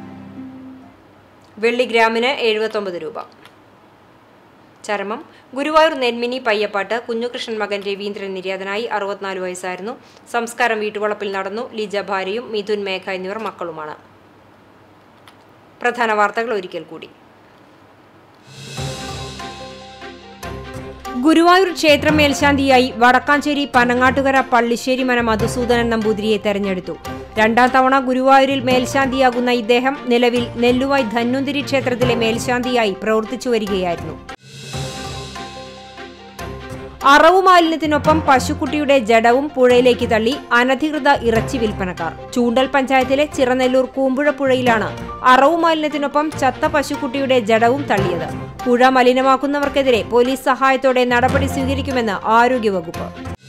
വെള്ളി ഗ്രാമിന് എഴുപത്തൊമ്പത് രൂപ ചരമം ഗുരുവായൂർ നെന്മിനി പയ്യപ്പാട്ട് കുഞ്ഞുകൃഷ്ണൻ മകൻ രവീന്ദ്രൻ നിര്യാതനായി അറുപത്തിനാല് വയസ്സായിരുന്നു സംസ്കാരം വീട്ടുവളപ്പിൽ നടന്നു ലിജ ഭാര്യയും മിഥുൻ മേഘ എന്നിവർ മക്കളുമാണ് പ്രധാന വാർത്തകൾ ഒരിക്കൽ കൂടി ഗുരുവായൂർ ക്ഷേത്ര മേൽശാന്തിയായി വടക്കാഞ്ചേരി പനങ്ങാട്ടുകര പള്ളിശ്ശേരി മന മധുസൂദനൻ നമ്പൂതിരിയെ തെരഞ്ഞെടുത്തു രണ്ടാം തവണ ഗുരുവായൂരിൽ മേൽശാന്തിയാകുന്ന ഇദ്ദേഹം നിലവിൽ നെല്ലുവായ് ധന്വന്തിരി ക്ഷേത്രത്തിലെ മേൽശാന്തിയായി പ്രവർത്തിച്ചു വരികയായിരുന്നു അറവു മാലിന്യത്തിനൊപ്പം പശുക്കുട്ടിയുടെ ജഡവും പുഴയിലേക്ക് തള്ളി അനധികൃത ഇറച്ചി വിൽപ്പനക്കാർ ചൂണ്ടൽ പഞ്ചായത്തിലെ ചിറനെല്ലൂർ കൂമ്പുഴ പുഴയിലാണ് അറവു മാലിന്യത്തിനൊപ്പം ചത്ത പശുക്കുട്ടിയുടെ ജഡവും തള്ളിയത് പുഴ മലിനമാക്കുന്നവർക്കെതിരെ പോലീസ് സഹായത്തോടെ നടപടി സ്വീകരിക്കുമെന്ന് ആരോഗ്യവകുപ്പ്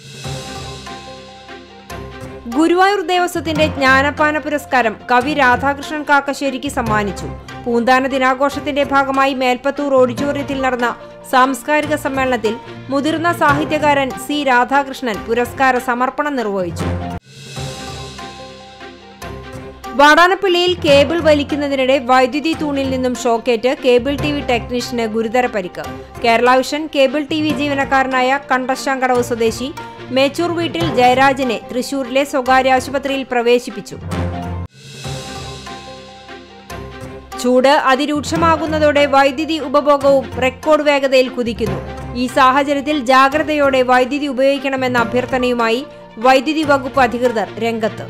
ഗുരുവായൂർ ദേവസ്വത്തിന്റെ ജ്ഞാനപ്പാന പുരസ്കാരം കവി രാധാകൃഷ്ണൻ കാക്കശ്ശേരിക്ക് സമ്മാനിച്ചു പൂന്താന ദിനാഘോഷത്തിന്റെ ഭാഗമായി മേൽപ്പത്തൂർ ഓഡിറ്റോറിയത്തിൽ നടന്ന സാംസ്കാരിക സമ്മേളനത്തിൽ മുതിർന്ന സാഹിത്യകാരൻ സി രാധാകൃഷ്ണൻ പുരസ്കാര സമർപ്പണം നിർവഹിച്ചു വാടാനപ്പള്ളിയിൽ കേബിൾ വലിക്കുന്നതിനിടെ വൈദ്യുതി തൂണിൽ നിന്നും ഷോക്കേറ്റ് കേബിൾ ടി വി ടെക്നീഷ്യന് ഗുരുതര പരിക്ക് Kerala vision cable T V ജീവനക്കാരനായ കണ്ടശാങ്കടവ് സ്വദേശി മേച്ചൂർ വീട്ടിൽ ജയരാജനെ തൃശൂരിലെ സ്വകാര്യ ആശുപത്രിയിൽ പ്രവേശിപ്പിച്ചു ചൂട് അതിരൂക്ഷമാകുന്നതോടെ വൈദ്യുതി ഉപഭോഗവും റെക്കോർഡ് വേഗതയിൽ കുതിക്കുന്നു ഈ സാഹചര്യത്തിൽ ജാഗ്രതയോടെ വൈദ്യുതി ഉപയോഗിക്കണമെന്ന അഭ്യർത്ഥനയുമായി വൈദ്യുതി വകുപ്പ് അധികൃതർ രംഗത്ത്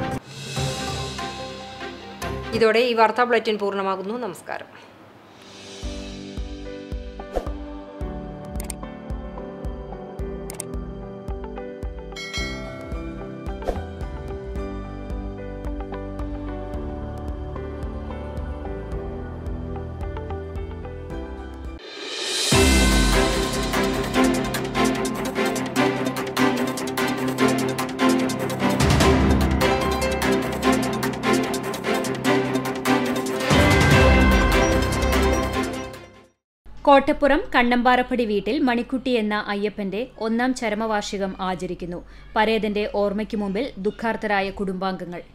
ഇതോടെ ഈ വാർത്താ ബുള്ളറ്റിൻ പൂർണ്ണമാകുന്നു നമസ്കാരം കോട്ടപ്പുറം കണ്ണമ്പാറപ്പടി വീട്ടിൽ മണിക്കുട്ടി എന്ന അയ്യപ്പന്റെ ഒന്നാം ചരമവാർഷികം ആചരിക്കുന്നു പരേതന്റെ ഓർമ്മയ്ക്കു മുമ്പിൽ ദുഃഖാർത്തരായ കുടുംബാംഗങ്ങൾ